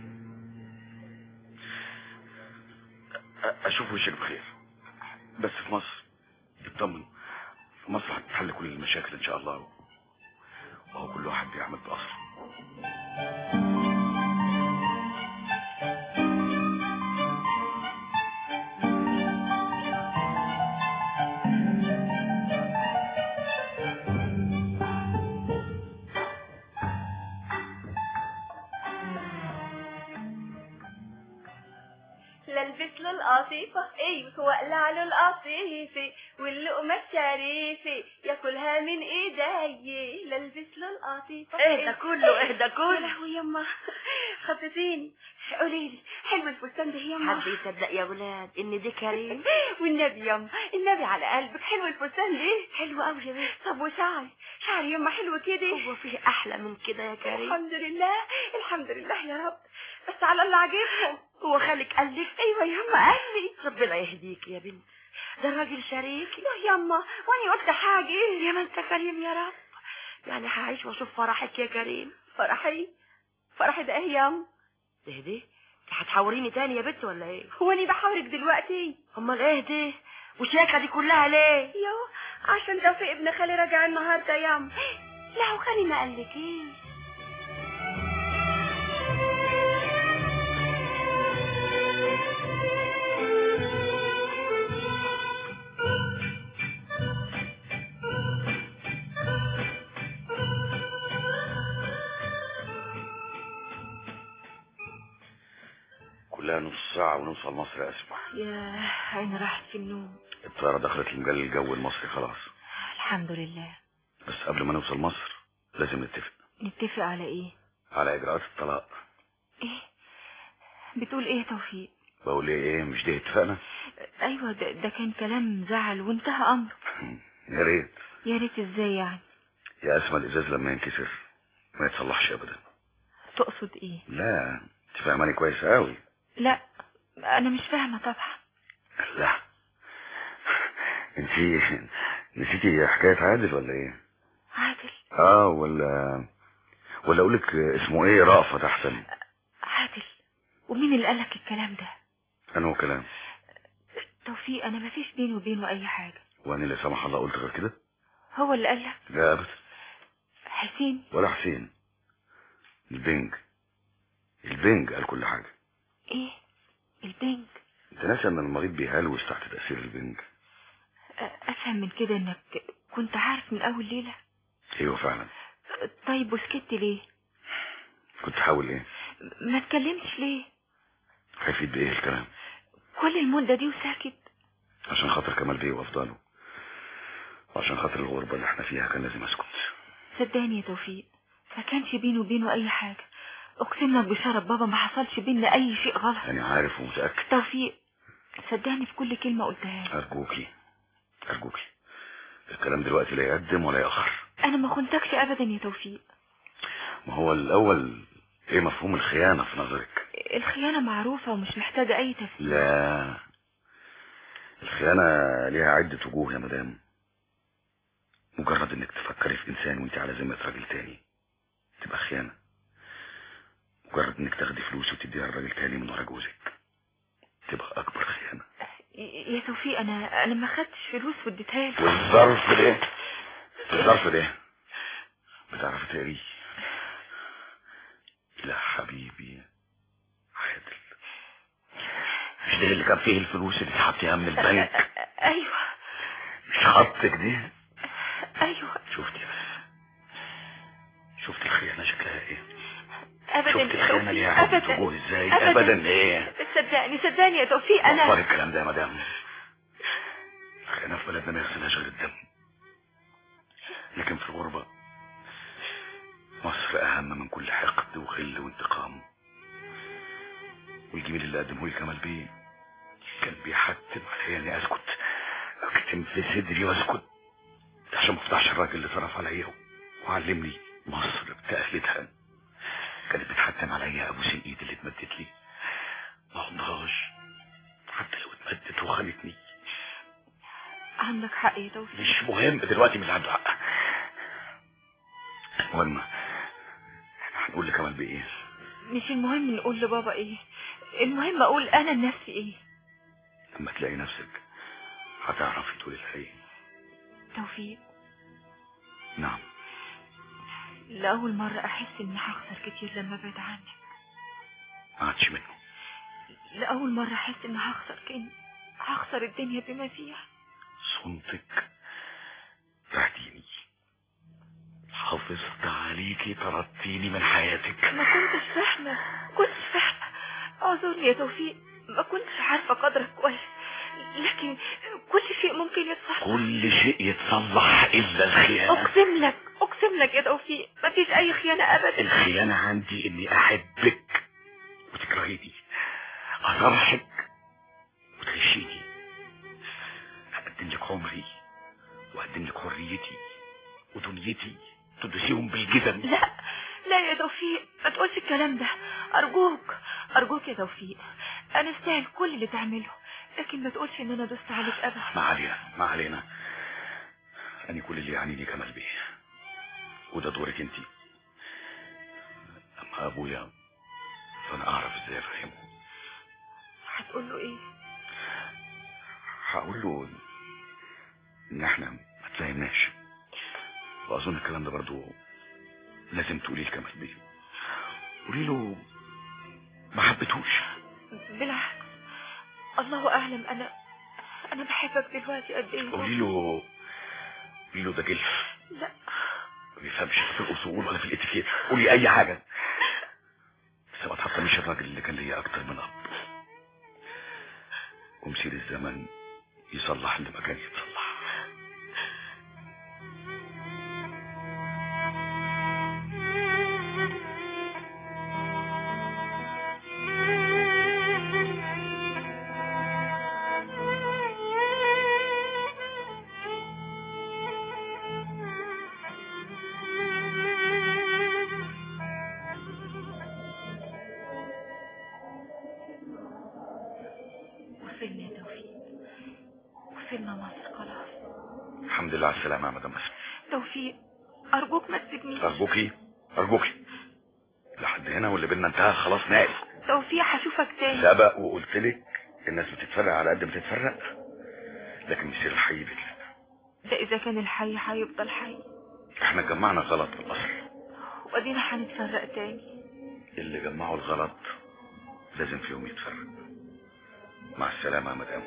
أ- اشوف وشك بخير بس في مصر اطمن في مصر هتتحل كل المشاكل ان شاء الله وهو كل واحد بيعمل بأصله للبس له القطيفة ايوه واقلع له القطيفة واللقمة الشريفة ياكلها من ايدي للبس له القطيفة اهدى كله، اهدى كله. يا لهوي يما خطتيني قولي لي حلو الفستان ده يما حد يصدق يا ولاد ان دي كريم والنبي يما النبي على قلبك حلو الفستان ده حلو قوي يا بنت طب وشعري شعري يما حلو كده هو فيه احلى من كده يا كريم الحمد لله الحمد لله يا رب بس على اللي عاجبهم هو خالك قال لك ايوه يما قال لي ربنا يهديك يا بنت ده الراجل شريكي لا يما واني قلت حاجة يا ما انت كريم يا رب يعني هعيش واشوف فرحك يا كريم فرحي فرحي ده ايه يما تهدي هتحاوريني تاني يا بنت ولا ايه هو اني بحاورك دلوقتي امال ايه دي والشياكه دي كلها ليه يو عشان توفيق ابن خالي راجع النهارده ياما لا وخالي ما قالكيش كلها نص ساعة ونوصل مصر يا اسمع يا عين راحت في النوم الطيارة دخلت المجال الجو المصري خلاص الحمد لله بس قبل ما نوصل مصر لازم نتفق نتفق على ايه على اجراءات الطلاق ايه بتقول ايه يا توفيق بقول ايه ايه مش دي اتفقنا ايوه ده, ده كان كلام زعل وانتهى امر يا ريت يا ريت ازاي يعني يا اسمى الازاز لما ينكسر ما يتصلحش ابدا تقصد ايه لا انت فاهماني كويس قوي لا انا مش فاهمه طبعا لا انت نسيتي حكايه عادل ولا ايه عادل اه ولا ولا اقولك اسمه ايه رأفت احسن عادل ومين اللي قالك الكلام ده انا هو كلام توفيق انا مفيش بيني وبينه اي حاجه وانا اللي سمح الله قلت غير كده هو اللي قالك لا ابدا حسين ولا حسين البنج البنج قال كل حاجه ايه البنج انت ناسي ان المريض بيهلوس تحت تاثير البنج أ- افهم من كده انك كنت عارف من اول ليله ايوه فعلا طيب وسكت ليه كنت حاول ايه ما تكلمتش ليه هيفيد بايه الكلام كل المده دي وساكت عشان خاطر كمال بيه وافضاله وعشان خاطر الغربة اللي احنا فيها كان لازم اسكت صدقني يا توفيق ما كانش بيني وبينه اي حاجه اقسم لك بشرف بابا ما حصلش بينا اي شيء غلط انا عارف ومتأكد توفيق صدقني في كل كلمه قلتها لك. ارجوكي ارجوكي الكلام دلوقتي لا يقدم ولا يأخر انا ما خنتكش ابدا يا توفيق ما هو الاول ايه مفهوم الخيانة في نظرك الخيانه معروفه ومش محتاجه اي تفسير لا الخيانة ليها عدة وجوه يا مدام مجرد انك تفكري في انسان وانت على ذمة راجل تاني تبقى خيانة مجرد انك تاخدي فلوس وتديها لراجل تاني من ورا جوزك تبقى اكبر خيانة يا توفيق انا انا ما خدتش فلوس واديتها لك والظرف ده الظرف ده بتعرفي تقريه لا حبيبي عادل مش ده اللي كان فيه الفلوس اللي سحبتيها من البنك ايوه مش خطك دي ايوه شفتي بس شفتي الخيانة شكلها ايه ابدا شفتي يا الخيانة ليها عدة ابدا وجوه ازاي أبداً. ابدا ايه صدقني صدقني يا توفيق بطل انا الكلام ده يا مدام الخيانة في بلدنا ما يغسلهاش غير الدم لكن في الغربة مصر أهم من كل حقد وغل وانتقام والجميل اللي قدمه لي كمال بيه كان بيحتم عليا اني اسكت اكتم في صدري واسكت عشان ما افتحش الراجل اللي صرف عليا وعلمني مصر بتأهلتها كانت بتحتم عليا ابوس الايد اللي اتمدت لي ما اقدرش حتى لو اتمدت وخانتني عندك حق يا توفيق مش مهم دلوقتي مش عنده حق المهم هنقول لكمال بايه مش المهم نقول لبابا ايه المهم اقول انا لنفسي ايه لما تلاقي نفسك هتعرفي تقولي الحقيقة توفيق نعم لأول مرة أحس إني هخسر كتير لما أبعد عنك ما عادش منه لأول مرة أحس إني هخسر كأني هخسر الدنيا بما فيها صمتك بعديني حافظت عليكي طردتيني من حياتك ما كنتش فاهمة كنتش فاهمة اعذرني يا توفيق ما كنتش عارفة قدرك كويس لكن كل شيء ممكن يتصلح كل شيء يتصلح الا الخيانة اقسم لك اقسم لك يا توفيق ما فيش اي خيانة ابدا الخيانة عندي اني احبك وتكرهيني اصرحك وتعيشيني اقدم لك عمري واقدم لك حريتي ودنيتي تدوسيهم بالجزم لا لا يا توفيق ما تقولش الكلام ده ارجوك ارجوك يا توفيق انا استاهل كل اللي تعمله لكن ما تقولش ان انا دوست عليك ابدا ما علينا ما علينا أنا كل اللي يعنيني كمال بيه وده دورك انت أما أبويا فأنا أعرف إزاي أفهمه هتقول له ايه هقول له إن إحنا ما تفهمناش وأظن الكلام ده برضو لازم تقوليه لكمال بيه قولي له ما حبيتهوش بالعكس الله اعلم انا انا بحبك دلوقتي قد ايه قولي له قولي له ده جلف لا ما بيفهمش في الأصول ولا في الاتيكيت قولي أي حاجة بس ما تحطميش الراجل اللي كان ليا أكتر من أب ومسير الزمن يصلح اللي ما كان يتصلح وصلنا مصر خلاص الحمد لله على السلامة يا مدام أسماء توفيق ارجوك ما تسيبنيش أرجوكي أرجوكي لحد هنا واللي بينا انتهى خلاص ناقل توفيق هشوفك تاني سبق وقلت لك الناس بتتفرق على قد ما تتفرق لكن مصير الحي بيتلف ده اذا كان الحي هيفضل حي احنا جمعنا غلط في الأصل وادينا هنتفرق تاني اللي جمعوا الغلط لازم في يوم يتفرق مع السلامة يا مدام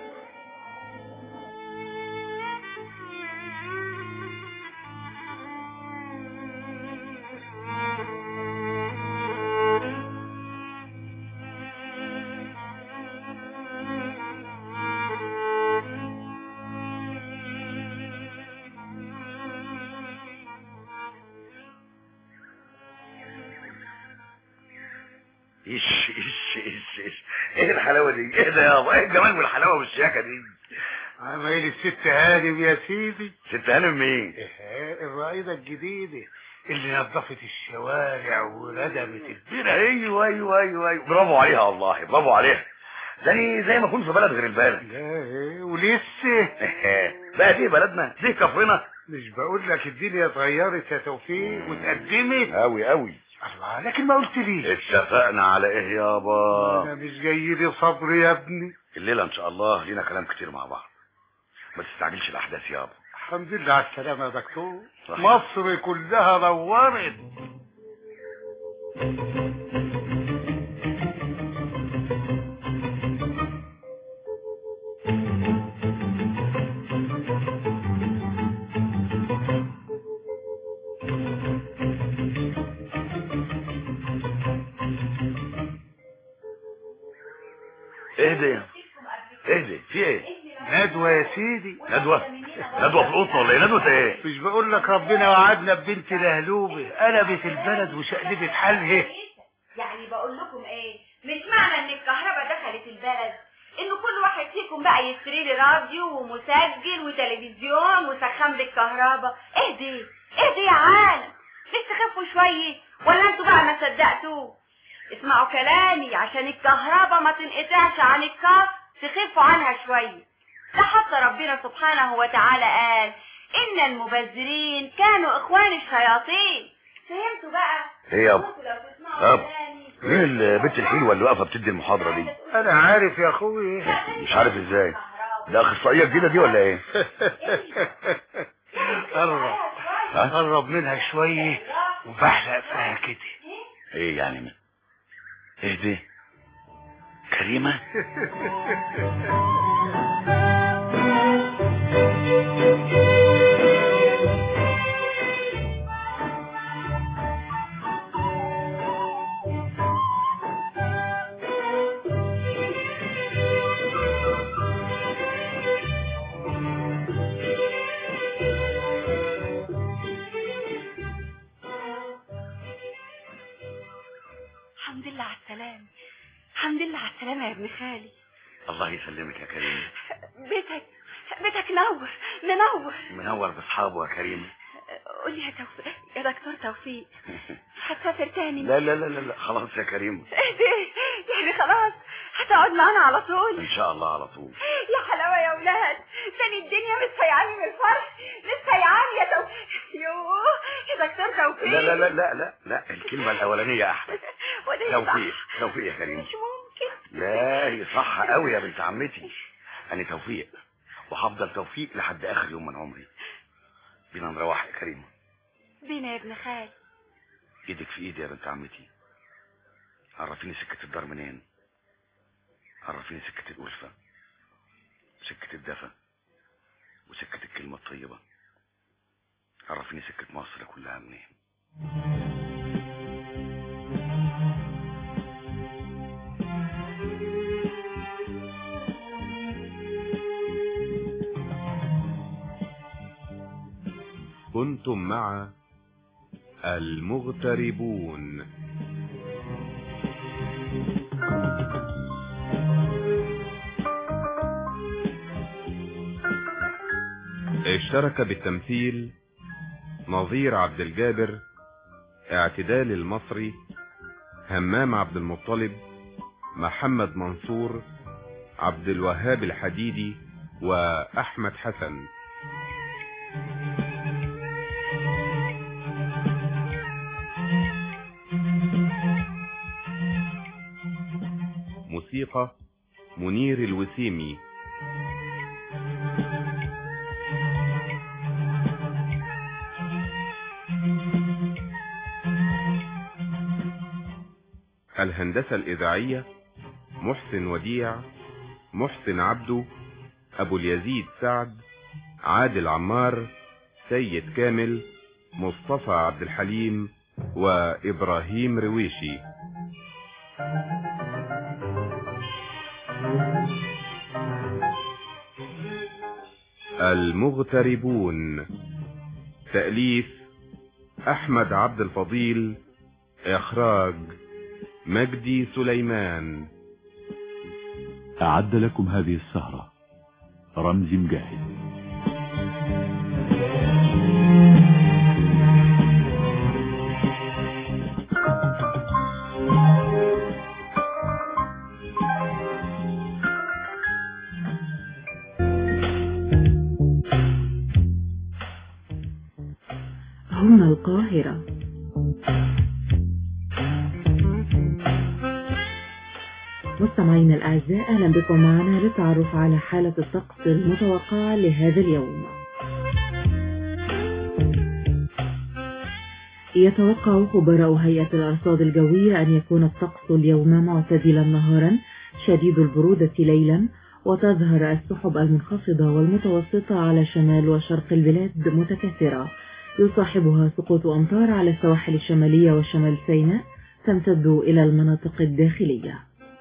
ايش ايش ايش ايش ايه الحلاوة دي ايه ده يابا ايه الجمال والحلاوة والشياكة دي عمايل الست هانم يا سيدي ست هانم مين إيه، الرائدة الجديدة اللي نظفت الشوارع وردمت البرع ايوه ايوه ايوه ايوه برافو عليها والله برافو عليها زي زي ما اكون في بلد غير البلد لا ولسه بقى دي بلدنا دي كفرنا مش بقول لك الدنيا اتغيرت يا توفيق واتقدمت قوي قوي الله لكن ما قلت لي اتفقنا على ايه يابا انا مش جاي لي صبر يا ابني الليله ان شاء الله لينا كلام كتير مع بعض ما تستعجلش الاحداث يابا الحمد لله على السلامة يا دكتور صحيح. مصر كلها نورت اهدي اهدي في ايه ندوة يا سيدي ندوة ندوة في القطن ولا ايه ندوة ايه مش بقول لك ربنا وعدنا ببنت لهلوبة قلبت البلد وشقلبت حالها يعني بقول لكم ايه مش معنى ان الكهرباء دخلت البلد ان كل واحد فيكم بقى يشتري لي راديو ومسجل وتلفزيون وسخان بالكهرباء اهدي اهدي يا عالم مش تخفوا شوية ولا انتوا بقى ما صدقتوا اسمعوا كلامي عشان الكهرباء ما تنقطعش عن الكف تخفوا عنها شوية ده حتى ربنا سبحانه وتعالى قال ان المبذرين كانوا اخوان الشياطين فهمتوا بقى ايه يابا انتوا لو تسمعوا يابا ايه البنت الحلوة اللي واقفة بتدي المحاضرة دي انا عارف يا اخوي مش عارف ازاي ده اخصائية جديدة دي ولا ايه قرب ها؟ قرب منها شوية وبحلق فيها كده ايه يعني مين ايه دي كريمة الحمد لله على السلامة الحمد لله على السلامة يا ابن خالي الله يسلمك يا كريم بيتك بيتك نور منور منور باصحابه يا كريم قول لي يا توفيق يا دكتور توفيق هتسافر تاني لا لا لا لا, لا. خلاص يا كريم اهدي يعني خلاص هتقعد معانا على طول ان شاء الله على طول يا حلاوة يا ولاد تاني الدنيا مش سيعاني من الفرح مش سيعاني يا توفيق يوه يا دكتور توفيق لا لا لا لا لا لا الكلمة الأولانية أحلى وده توفيق صح. توفيق يا كريم مش ممكن لا هي صح قوي يا بنت عمتي أنا توفيق وهفضل توفيق لحد آخر يوم من عمري بينا نروح يا كريم بينا يا ابن خالي ايدك في ايدي يا بنت عمتي عرفيني سكة الدار منين عرفيني سكة الألفة سكة الدفى وسكة الكلمة الطيبة عرفيني سكة مصر كلها منين كنتم مع المغتربون اشترك بالتمثيل نظير عبد الجابر اعتدال المصري همام عبد المطلب محمد منصور عبد الوهاب الحديدي وأحمد حسن موسيقى منير الوسيمي الهندسة الإذاعية محسن وديع محسن عبده أبو اليزيد سعد عادل عمار سيد كامل مصطفى عبد الحليم وإبراهيم رويشي المغتربون تأليف أحمد عبد الفضيل إخراج مجدي سليمان أعد لكم هذه السهرة رمزي مجاهد هنا القاهرة مستمعينا الأعزاء أهلا بكم معنا للتعرف على حالة الطقس المتوقعة لهذا اليوم يتوقع خبراء هيئة الأرصاد الجوية أن يكون الطقس اليوم معتدلا نهارا شديد البرودة ليلا وتظهر السحب المنخفضة والمتوسطة على شمال وشرق البلاد متكاثرة يصاحبها سقوط أمطار على السواحل الشمالية وشمال سيناء تمتد إلى المناطق الداخلية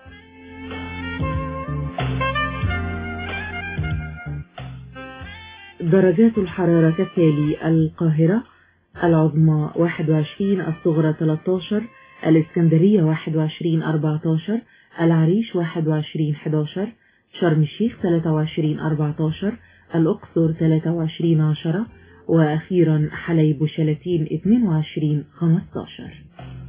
درجات الحرارة كالتالي القاهرة العظمى 21 الصغرى 13 الإسكندرية 21 14 العريش 21 11 شرم الشيخ 23 14 الأقصر 23 10 وأخيرا حليب وشلاتين 22 15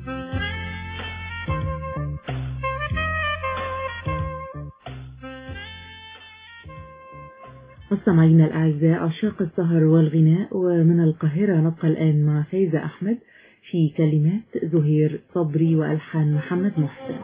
مستمعينا الأعزاء عشاق السهر والغناء ومن القاهرة نبقى الآن مع فايزة أحمد في كلمات زهير صبري وألحان محمد محسن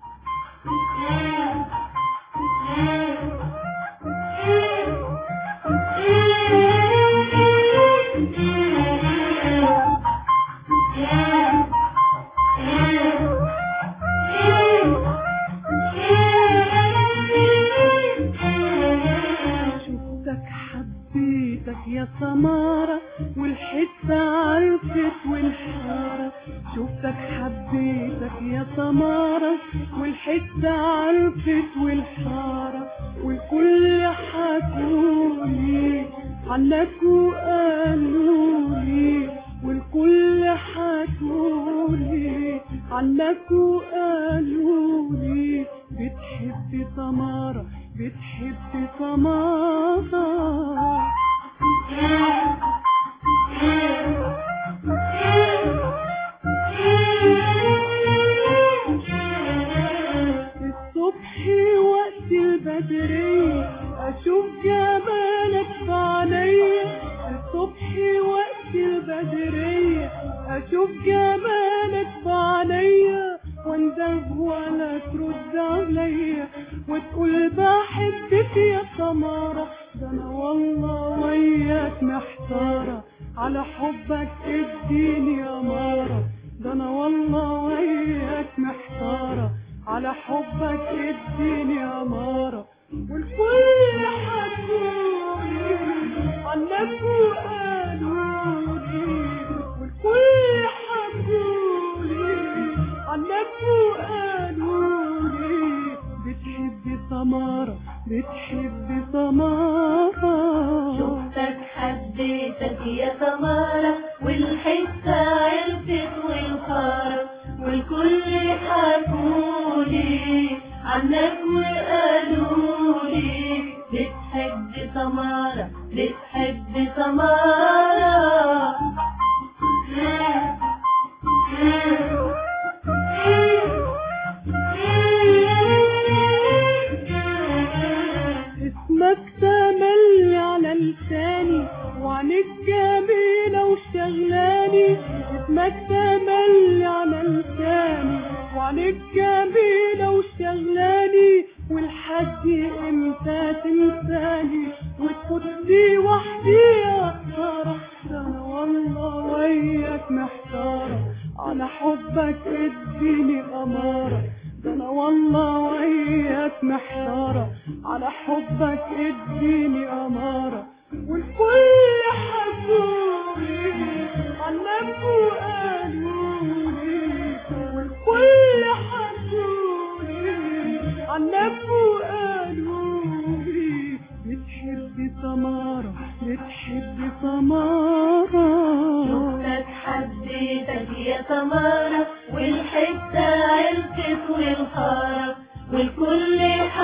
شفتك حبيتك يا سمارة والحسة عرفت والحارة شفتك حبيتك يا سمارة والحسة عرفت والحارة والكل حكولي عنك وقالولي والكل حكولي عنك وقالولي بتحب سمارة بتحب سمارة الصبح وقت البدرية أشوف جمالك في عينيا الصبح وقت البدرية أشوف جمالك في عينيا واندب ولا ترد عليا وتقول بحبك يا سمارة ده أنا والله وياك محتارة على حبك اديني يا مارة ده أنا والله وياك محتارة على حبك اديني يا مارة والكل حكولي عنك وقالولي والكل حكولي عنك وقالولي بتحبي سمارة بتحبي سمارة شفتك حبيتك يا سمارة والحسة عرفت والخارة والكل حكولي عنك وقالولي بتحب سمارة بتحب سمارة اسمك سمارة تملي على لساني وعليك جميلة وشغلاني والحد امتى تنساني وتفوتني وحدي يا ترى انا والله وياك محتارة على حبك اديني امارة ده انا والله وياك محتارة على حبك اديني امارة والكل حسوني عنك وقالولي والكل حسوني عنك وقالولي بتحبي سمارة بتحبي سمارة شفتك حبيتك يا سمارة والحتة عرفت والخارة والكل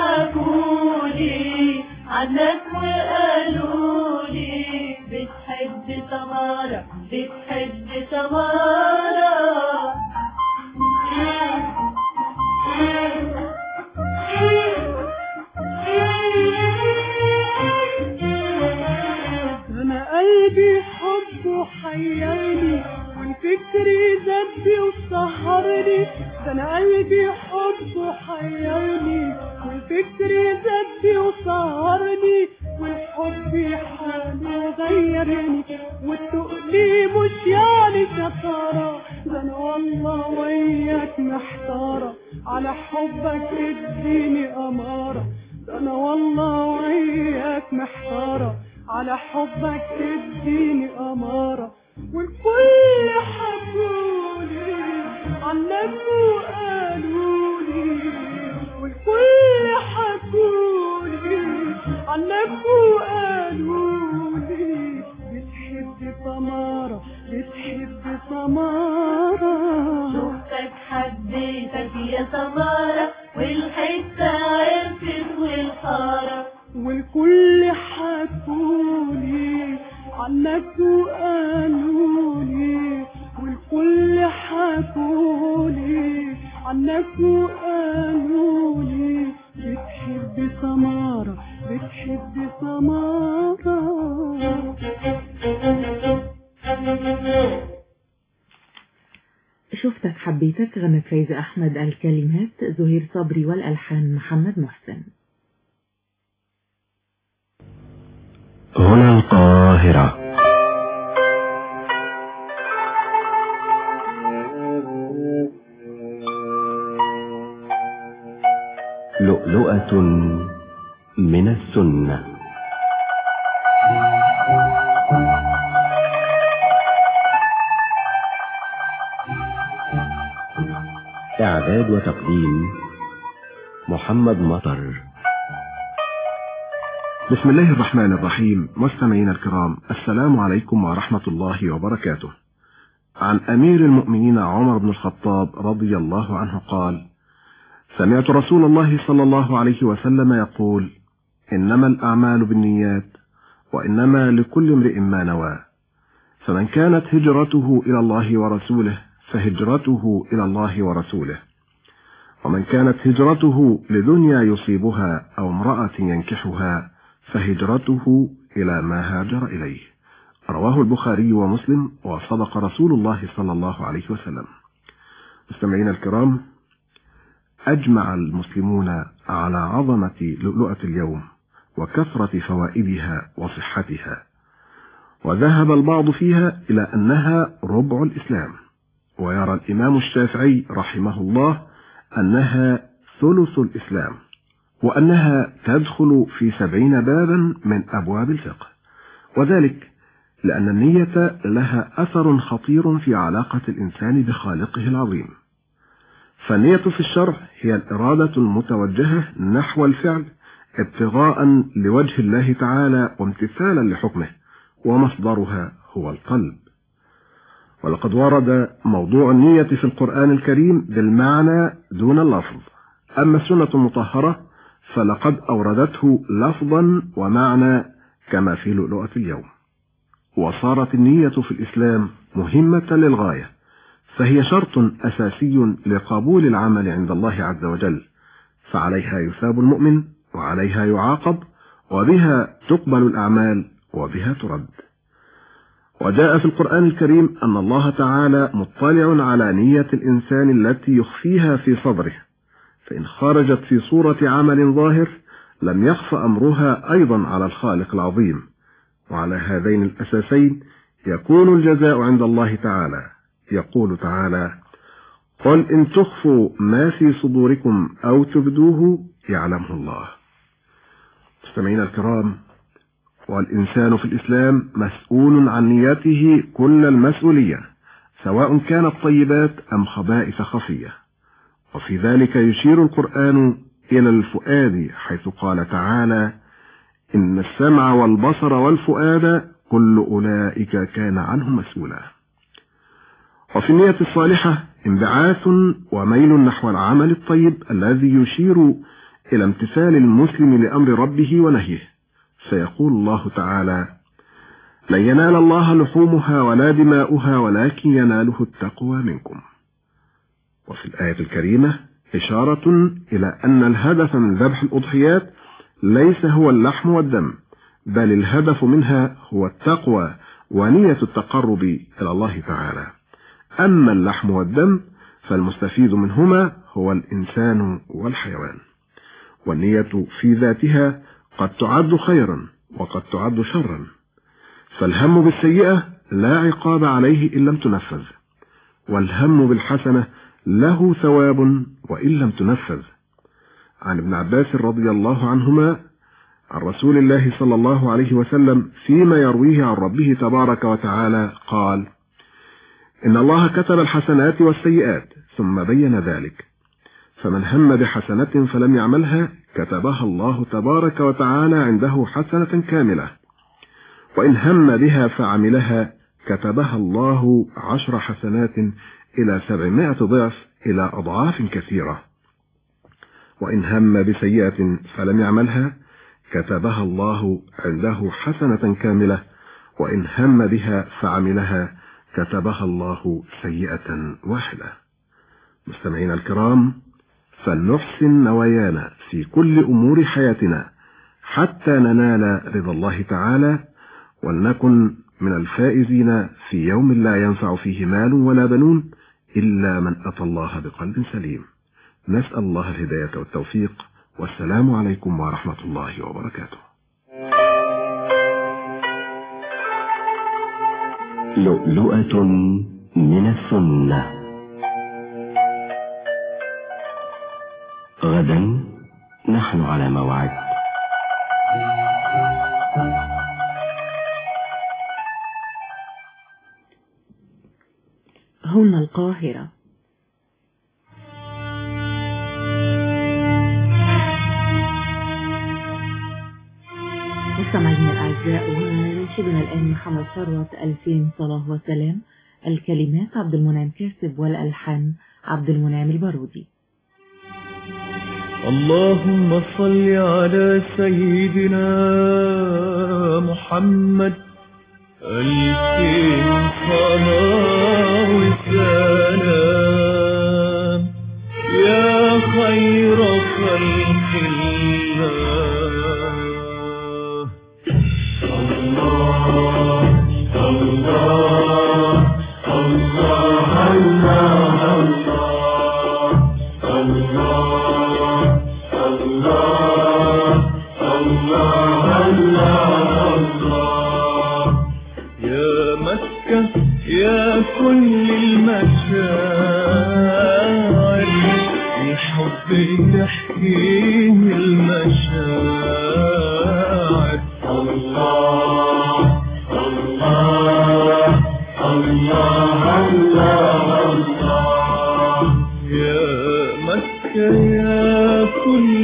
حكولي عنك وقالولي بتحب سمارة بتحب سمارة انا قلبي حبه حيرني والفكر زبي وسهرني ده انا قلبي حبه حيرني والفكر زبي وسهرني والحب حاله غيرني والتقلي مش يعني شطارة ده انا والله وياك محتارة على حبك اديني امارة ده انا والله وياك محتارة على حبك اديني امارة والكل حكولي عنك وقالولي والكل حكولي عنك وقالولي بتحب سمارة بتحب سمارة شفتك حبيتك يا سمارة والحتة عرفت والخارة والكل حكولي عنك وقالولي والكل حكولي عنك وقالولي بتحب سمارة بتحب سمارة شفتك حبيتك غنت فايزة أحمد الكلمات زهير صبري والألحان محمد محسن هنا القاهرة لؤلؤة من السنة إعداد وتقديم محمد مطر بسم الله الرحمن الرحيم مستمعينا الكرام السلام عليكم ورحمة الله وبركاته عن أمير المؤمنين عمر بن الخطاب رضي الله عنه قال سمعت رسول الله صلى الله عليه وسلم يقول إنما الأعمال بالنيات وإنما لكل امرئ ما نوى فمن كانت هجرته إلى الله ورسوله فهجرته إلى الله ورسوله ومن كانت هجرته لدنيا يصيبها أو امرأة ينكحها فهجرته إلى ما هاجر إليه رواه البخاري ومسلم وصدق رسول الله صلى الله عليه وسلم مستمعينا الكرام أجمع المسلمون على عظمة لؤلؤة اليوم وكثرة فوائدها وصحتها وذهب البعض فيها إلى أنها ربع الإسلام ويرى الإمام الشافعي رحمه الله أنها ثلث الإسلام وأنها تدخل في سبعين بابا من أبواب الفقه وذلك لأن النية لها أثر خطير في علاقة الإنسان بخالقه العظيم فالنية في الشرع هي الإرادة المتوجهة نحو الفعل ابتغاء لوجه الله تعالى وامتثالا لحكمه ومصدرها هو القلب ولقد ورد موضوع النية في القرآن الكريم بالمعنى دون اللفظ أما السنة المطهرة فلقد أوردته لفظا ومعنى كما في لؤلؤة اليوم وصارت النية في الإسلام مهمة للغاية فهي شرط أساسي لقبول العمل عند الله عز وجل فعليها يثاب المؤمن وعليها يعاقب وبها تقبل الأعمال وبها ترد وجاء في القرآن الكريم أن الله تعالى مطلع على نية الإنسان التي يخفيها في صدره فإن خرجت في صورة عمل ظاهر لم يخف أمرها أيضا على الخالق العظيم وعلى هذين الأساسين يكون الجزاء عند الله تعالى يقول تعالى قل إن تخفوا ما في صدوركم أو تبدوه يعلمه الله مستمعين الكرام والإنسان في الإسلام مسؤول عن نيته كل المسؤولية سواء كانت طيبات أم خبائث خفية وفي ذلك يشير القرآن إلى الفؤاد حيث قال تعالى إن السمع والبصر والفؤاد كل أولئك كان عنه مسؤولا وفي النية الصالحة انبعاث وميل نحو العمل الطيب الذي يشير إلى امتثال المسلم لأمر ربه ونهيه فيقول الله تعالى لن ينال الله لحومها ولا دماؤها ولكن يناله التقوى منكم وفي الآية الكريمة إشارة إلى أن الهدف من ذبح الأضحيات ليس هو اللحم والدم بل الهدف منها هو التقوى ونية التقرب إلى الله تعالى أما اللحم والدم فالمستفيد منهما هو الإنسان والحيوان والنية في ذاتها قد تعد خيرا وقد تعد شرا فالهم بالسيئة لا عقاب عليه إن لم تنفذ والهم بالحسنة له ثواب وإن لم تنفذ عن ابن عباس رضي الله عنهما عن رسول الله صلى الله عليه وسلم فيما يرويه عن ربه تبارك وتعالى قال إن الله كتب الحسنات والسيئات ثم بين ذلك فمن هم بحسنة فلم يعملها كتبها الله تبارك وتعالى عنده حسنة كاملة وإن هم بها فعملها كتبها الله عشر حسنات إلى سبعمائة ضعف إلى أضعاف كثيرة وإن هم بسيئة فلم يعملها كتبها الله عنده حسنة كاملة وإن هم بها فعملها كتبها الله سيئة واحدة مستمعين الكرام فلنحسن نوايانا في كل أمور حياتنا حتى ننال رضا الله تعالى ولنكن من الفائزين في يوم لا ينفع فيه مال ولا بنون إلا من أتى الله بقلب سليم نسأل الله الهداية والتوفيق والسلام عليكم ورحمة الله وبركاته لؤلؤة من السنة غدا نحن على موعد هنا القاهرة مستمعينا الأعزاء وينشدنا الآن محمد ثروت ألفين صلاة وسلام الكلمات عبد المنعم كاسب والألحان عبد المنعم البارودي اللهم صل على سيدنا محمد ألفين صلاة وسلام يا خير خلق الله الله الله الله الله الله الله يا مكة يا كل المشاعر الحب يحكيه المشاعر الله الله الله الله الله يا مكة يا كل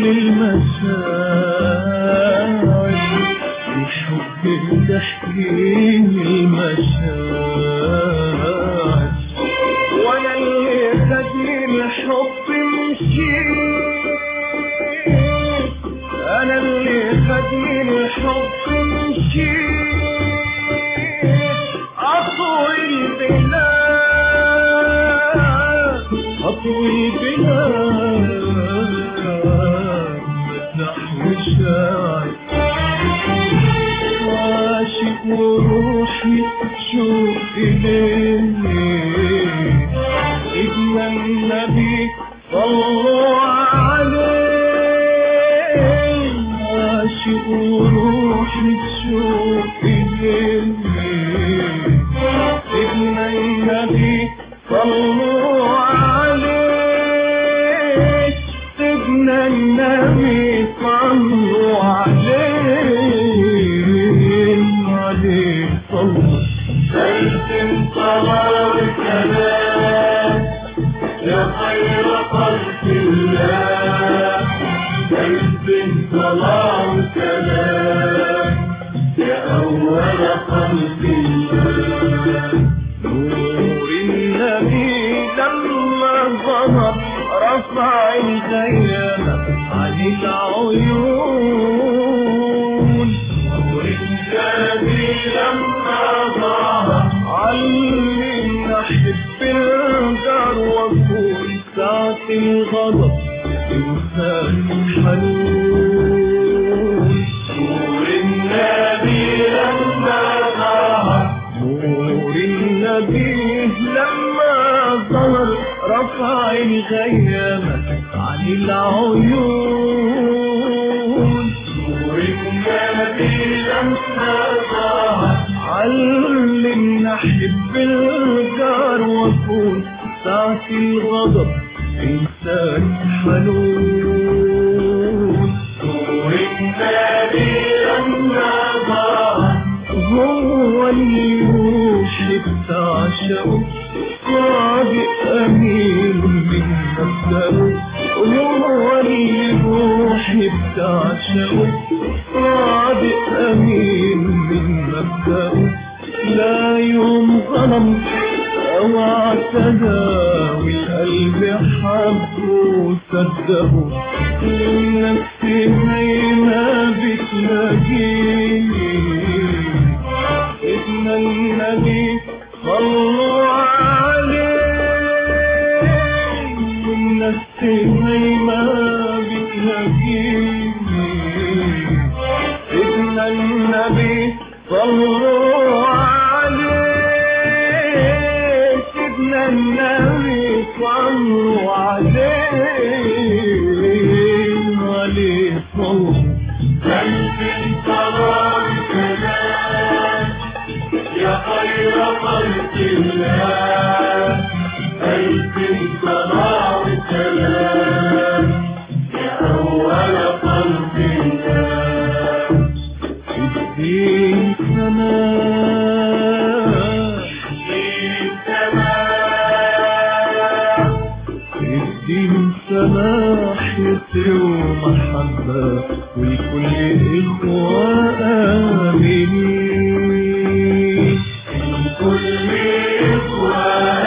المشاعر الحب تحكيه المشاعر وانا اللي خدني الحب مشيت انا اللي خدني الحب مشيت اطوي البلاد اطوي البلاد نحو شاعر عاشق وروحي بتشوف إليه إذن النبي صلوا عليه عاشق وروحي تشوف إليه إذن النبي صلوا عليه إذن النبي صلوا عليه عليه صلوا سيف صلاة الكلام يا خير خلق الله سيف صلاة الكلام يا أول خلق الله نور النبي لما ظهر رفع الغيامة عن العيون نور النبي لما ظهر علمنا حب الجار وكون ساعة الغضب إنسان حنون نور النبي لما ظهر نور النبي لما ظهر رفع الغيامة عن العيون نور النبي لما ظهر علمنا حب الجار وكون ساعة الغضب إنسان حنون نور النبي لما ظهر هو اللي روحي بتعشقه صادق أمين من نفسه هو اللي روحي بتعشقه صادق أمين من نفسه لا يوم ظلم أو اعتدى والقلب حبه وصدقه نفسي هينا بتلاقيني إذن النبي صلوا عليه والنفس هيما بتلاقيني إذن النبي صلوا عليه سيدنا النبي صلوا عليه عليه صلوا أنت صلاة كلام يا خير خلق الله أنت صلاة كلام يا أول خلق الله الدين سماح الدين سماح الدين سماح يسر ومحبة والكل إخوة آمنين الكل إخوة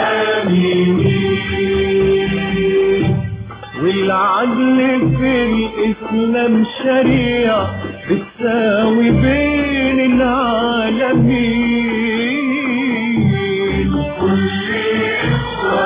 آمنين والعدل في الإسلام شريعة بتساوي بين العالمين كل إخوة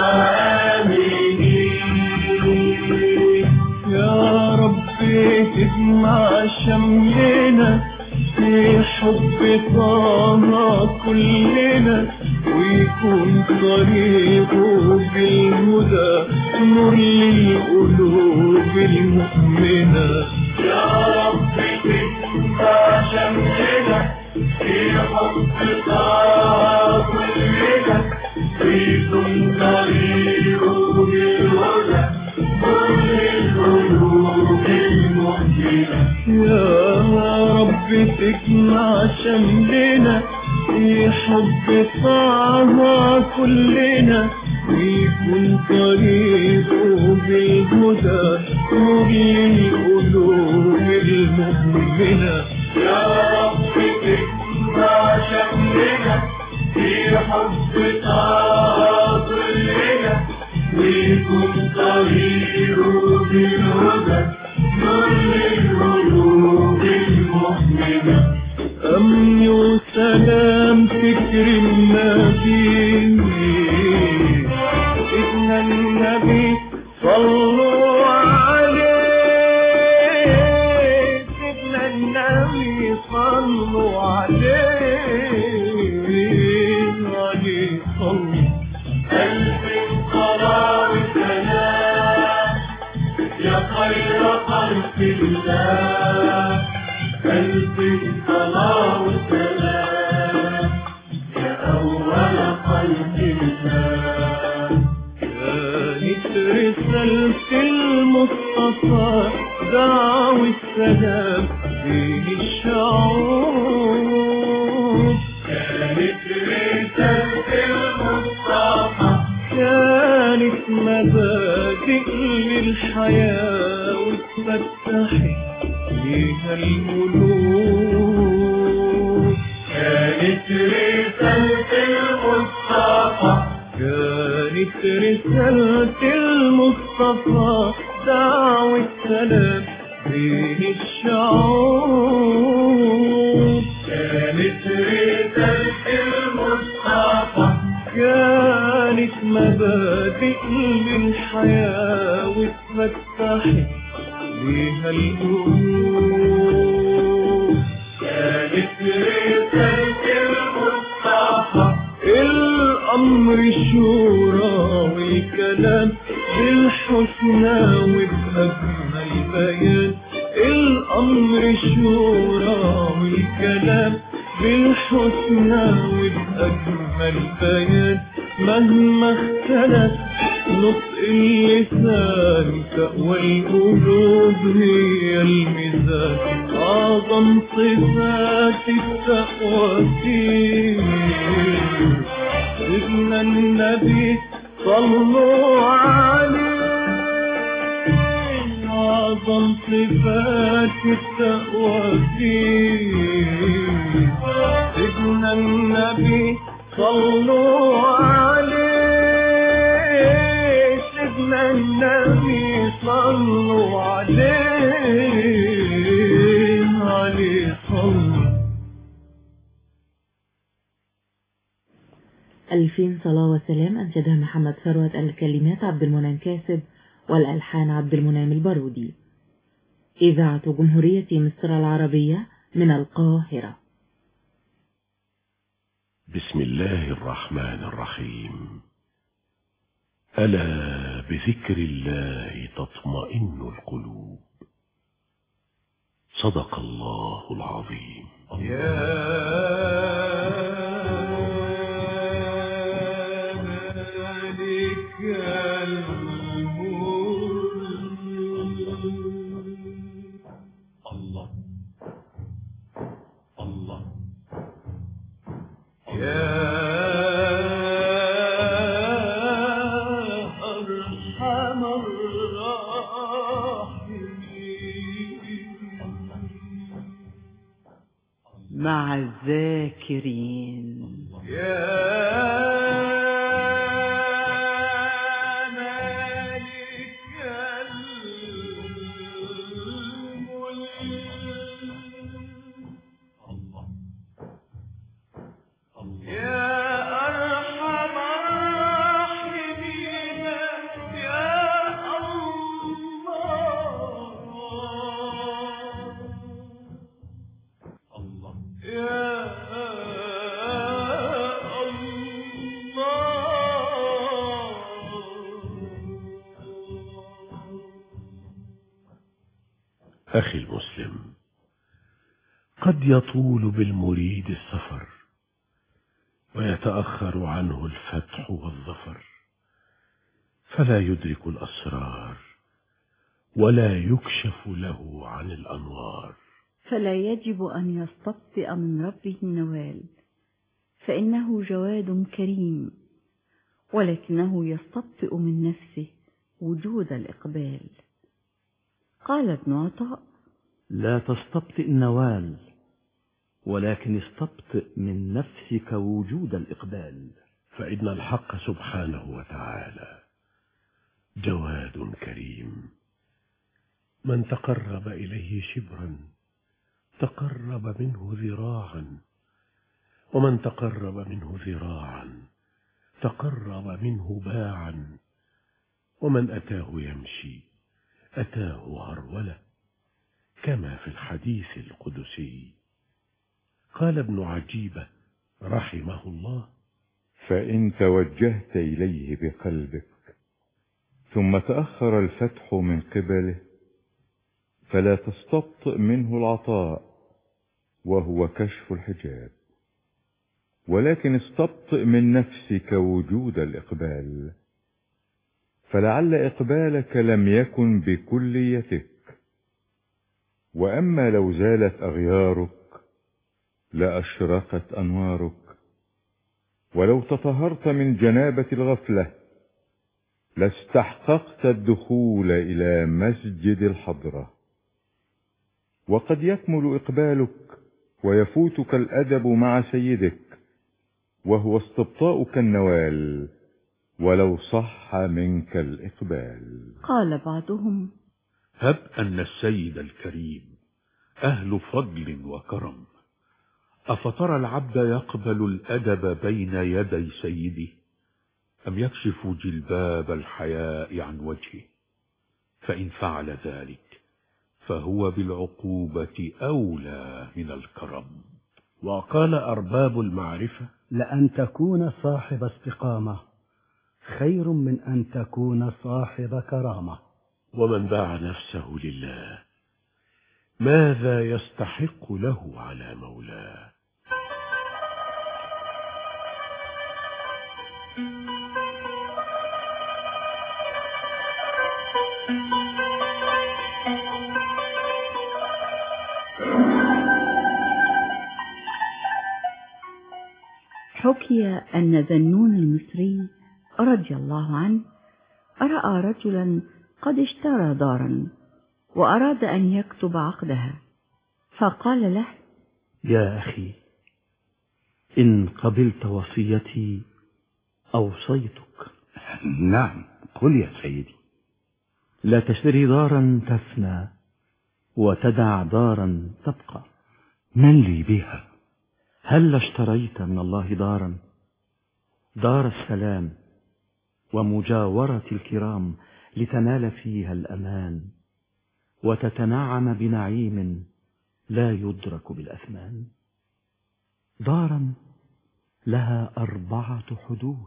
آمنين يا رب تجمع شملنا في حب طه كلنا ويكون طريقه بالهدى نور للقلوب المؤمنة يا رب تجمع شملنا في حب طه كلنا ويكون طريقه بالهدى نور للقلوب المؤمنة يا رب تجمع شملنا في حب طه كلنا ويكون طريقه بالهدى نور للقلوب المؤمنة يا رب تجمع شملنا في حب طه كلنا ويكون طريقه بالهدى نور للقلوب المؤمنة أمن وسلام تكرمنا بيه إذن النبي صلوا عليه إذن النبي صلوا عليه والسلام يا خير خلق الله ألف صلاة والسلام يا أول خلق الله كانت رسالة المصطفى دعوة السلام بين الشعوب كانت رسالة المصطفى كانت مبادئ للحياة واتفتحت ليها القلوب كانت رسالة المصطفى كانت رسالة المصطفى دعوة سلام بين الشعوب كانت رسالة المصطفى كانت مبادئ للحياة واتفتحت ليها القلوب كانت رسالة المصطفى الأمر شورى والكلام بالحسنى وبأجمل بيان الأمر شورى والكلام بالحسنى وبأجمل بيان مهما اختلف نطق اللسان تقوى القلوب هي الميزان أعظم صفات التقوى فيه سيدنا النبي صلوا عليه أعظم صفات التقوى فيه سيدنا النبي صلوا عليه سيدنا النبي صلوا عليه عليه صلوا ألفين صلاة وسلام أنشدها محمد ثروت الكلمات عبد المنعم كاسب والألحان عبد المنعم البارودي إذاعة جمهورية مصر العربية من القاهرة بسم الله الرحمن الرحيم ألا بذكر الله تطمئن القلوب صدق الله العظيم الله الله يا أرحم الراحمين مع الذاكرين يا مالك الملك يا أرحم الراحمين يا الله يا أخي المسلم قد يطول بالمريد السفر ويتأخر عنه الفتح والظفر فلا يدرك الأسرار ولا يكشف له عن الأنوار فلا يجب أن يستبطئ من ربه النوال فإنه جواد كريم ولكنه يستبطئ من نفسه وجود الإقبال قال ابن عطاء لا تستبطئ النوال ولكن استبطئ من نفسك وجود الإقبال فإن الحق سبحانه وتعالى جواد كريم من تقرب إليه شبرا تقرب منه ذراعا ومن تقرب منه ذراعا تقرب منه باعا ومن أتاه يمشي أتاه هرولة كما في الحديث القدسي قال ابن عجيبة رحمه الله فإن توجهت إليه بقلبك ثم تأخر الفتح من قبله فلا تستبطئ منه العطاء وهو كشف الحجاب ولكن استبطئ من نفسك وجود الإقبال فلعل إقبالك لم يكن بكليتك وأما لو زالت أغيارك لأشرقت أنوارك ولو تطهرت من جنابة الغفلة لاستحققت الدخول إلى مسجد الحضرة وقد يكمل إقبالك ويفوتك الأدب مع سيدك وهو استبطاؤك النوال ولو صح منك الإقبال قال بعضهم هب أن السيد الكريم أهل فضل وكرم أفترى العبد يقبل الأدب بين يدي سيده أم يكشف جلباب الحياء عن وجهه فإن فعل ذلك فهو بالعقوبة أولى من الكرم وقال أرباب المعرفة لأن تكون صاحب استقامة خير من أن تكون صاحب كرامة ومن باع نفسه لله ماذا يستحق له على مولاه حكي أن ذنون المصري رضي الله عنه رأى رجلا قد اشترى دارا وأراد أن يكتب عقدها فقال له يا أخي إن قبلت وصيتي أوصيتك نعم قل يا سيدي لا تشتري دارا تفنى وتدع دارا تبقى من لي بها هل اشتريت من الله دارا دار السلام ومجاورة الكرام لتنال فيها الأمان وتتنعم بنعيم لا يدرك بالأثمان دارا لها أربعة حدود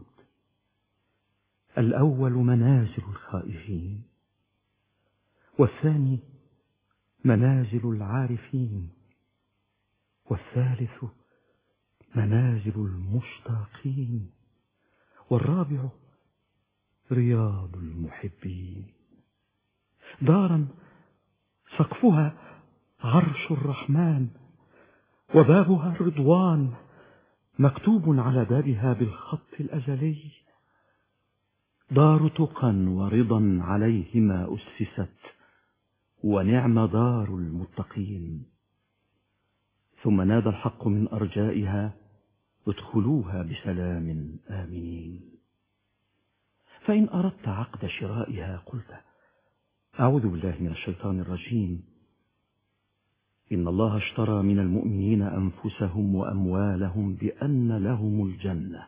الأول منازل الخائفين والثاني منازل العارفين والثالث منازل المشتاقين والرابع رياض المحبين دارا سقفها عرش الرحمن وبابها رضوان مكتوب على بابها بالخط الأزلي دار تقى ورضا عليهما أسست ونعم دار المتقين ثم نادى الحق من أرجائها ادخلوها بسلام آمنين فإن أردت عقد شرائها قلت أعوذ بالله من الشيطان الرجيم إن الله اشترى من المؤمنين أنفسهم وأموالهم بأن لهم الجنة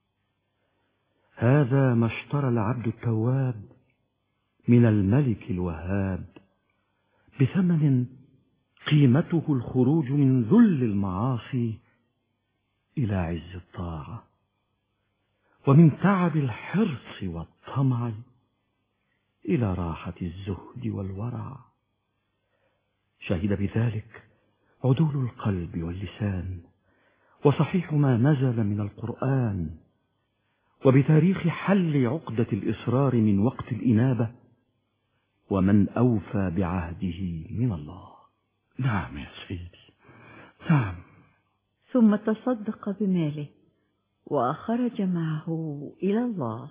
هذا ما اشترى العبد التواب من الملك الوهاب بثمن قيمته الخروج من ذل المعاصي إلى عز الطاعة ومن تعب الحرص والطمع إلى راحة الزهد والورع شهد بذلك عدول القلب واللسان وصحيح ما نزل من القرآن وبتاريخ حل عقدة الإصرار من وقت الإنابة ومن أوفى بعهده من الله نعم يا سيدي نعم ثم تصدق بماله وخرج معه إلى الله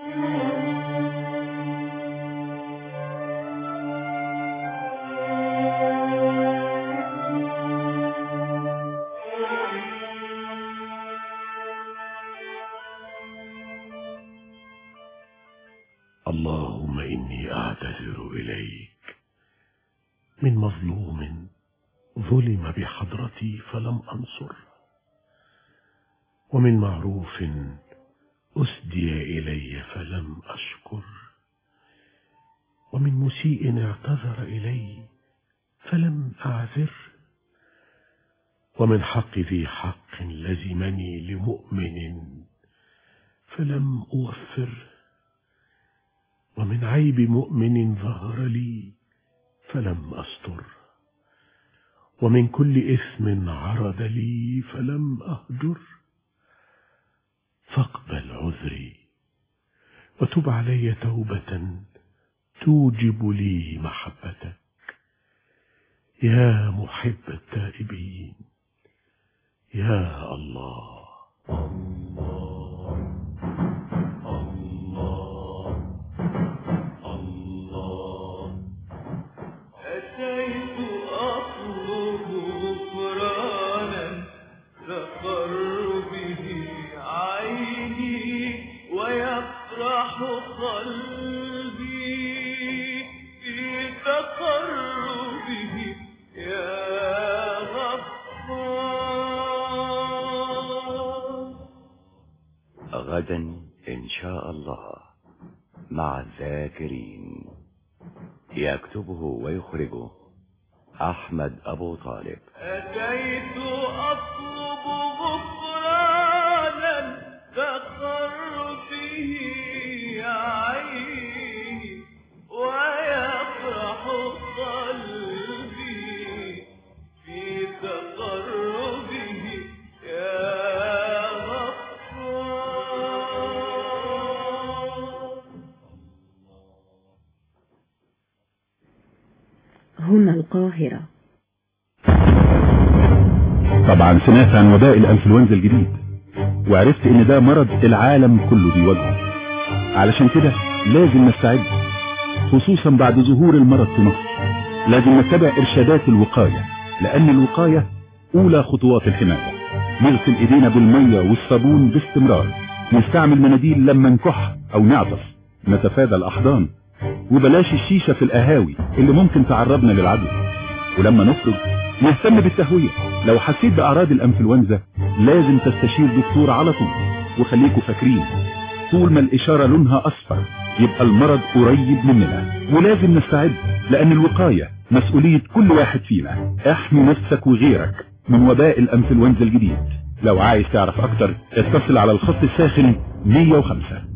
اللهم إني أعتذر إليك من مظلوم ظلم بحضرتي فلم أنصر ومن معروف أسدي إلي فلم أشكر ومن مسيء اعتذر إلي فلم أعذر ومن حق ذي حق لزمني لمؤمن فلم أوفر ومن ومن عيب مؤمن ظهر لي فلم أستر ومن كل إثم عرض لي فلم أهجر فاقبل عذري وتب علي توبة توجب لي محبتك يا محب التائبين يا الله الله الله الله أتيت أطلب غفرانا تقر به عيني ويفرح قلبي في تقربه يا غفار غدا إن شاء الله مع الذاكرين يكتبه ويخرجه أحمد أبو طالب أتيت أطلب غفرانا تقر به عيني ويفرح قلبي في تقربه يا غفار هنا القاهرة طبعا سمعت عن وباء الانفلونزا الجديد وعرفت ان ده مرض العالم كله بيواجهه علشان كده لازم نستعد خصوصا بعد ظهور المرض في مصر لازم نتبع ارشادات الوقاية لان الوقاية اولى خطوات الحماية نغسل ايدينا بالمية والصابون باستمرار نستعمل مناديل لما نكح او نعطس نتفادى الاحضان وبلاش الشيشة في القهاوي اللي ممكن تعرضنا للعدوى ولما نخرج نهتم بالتهوية لو حسيت بأعراض الأنفلونزا لازم تستشير دكتور على طول وخليكوا فاكرين طول ما الإشارة لونها أصفر يبقى المرض قريب مننا ولازم نستعد لأن الوقاية مسؤولية كل واحد فينا احمي نفسك وغيرك من وباء الأنفلونزا الجديد لو عايز تعرف أكتر اتصل على الخط الساخن 105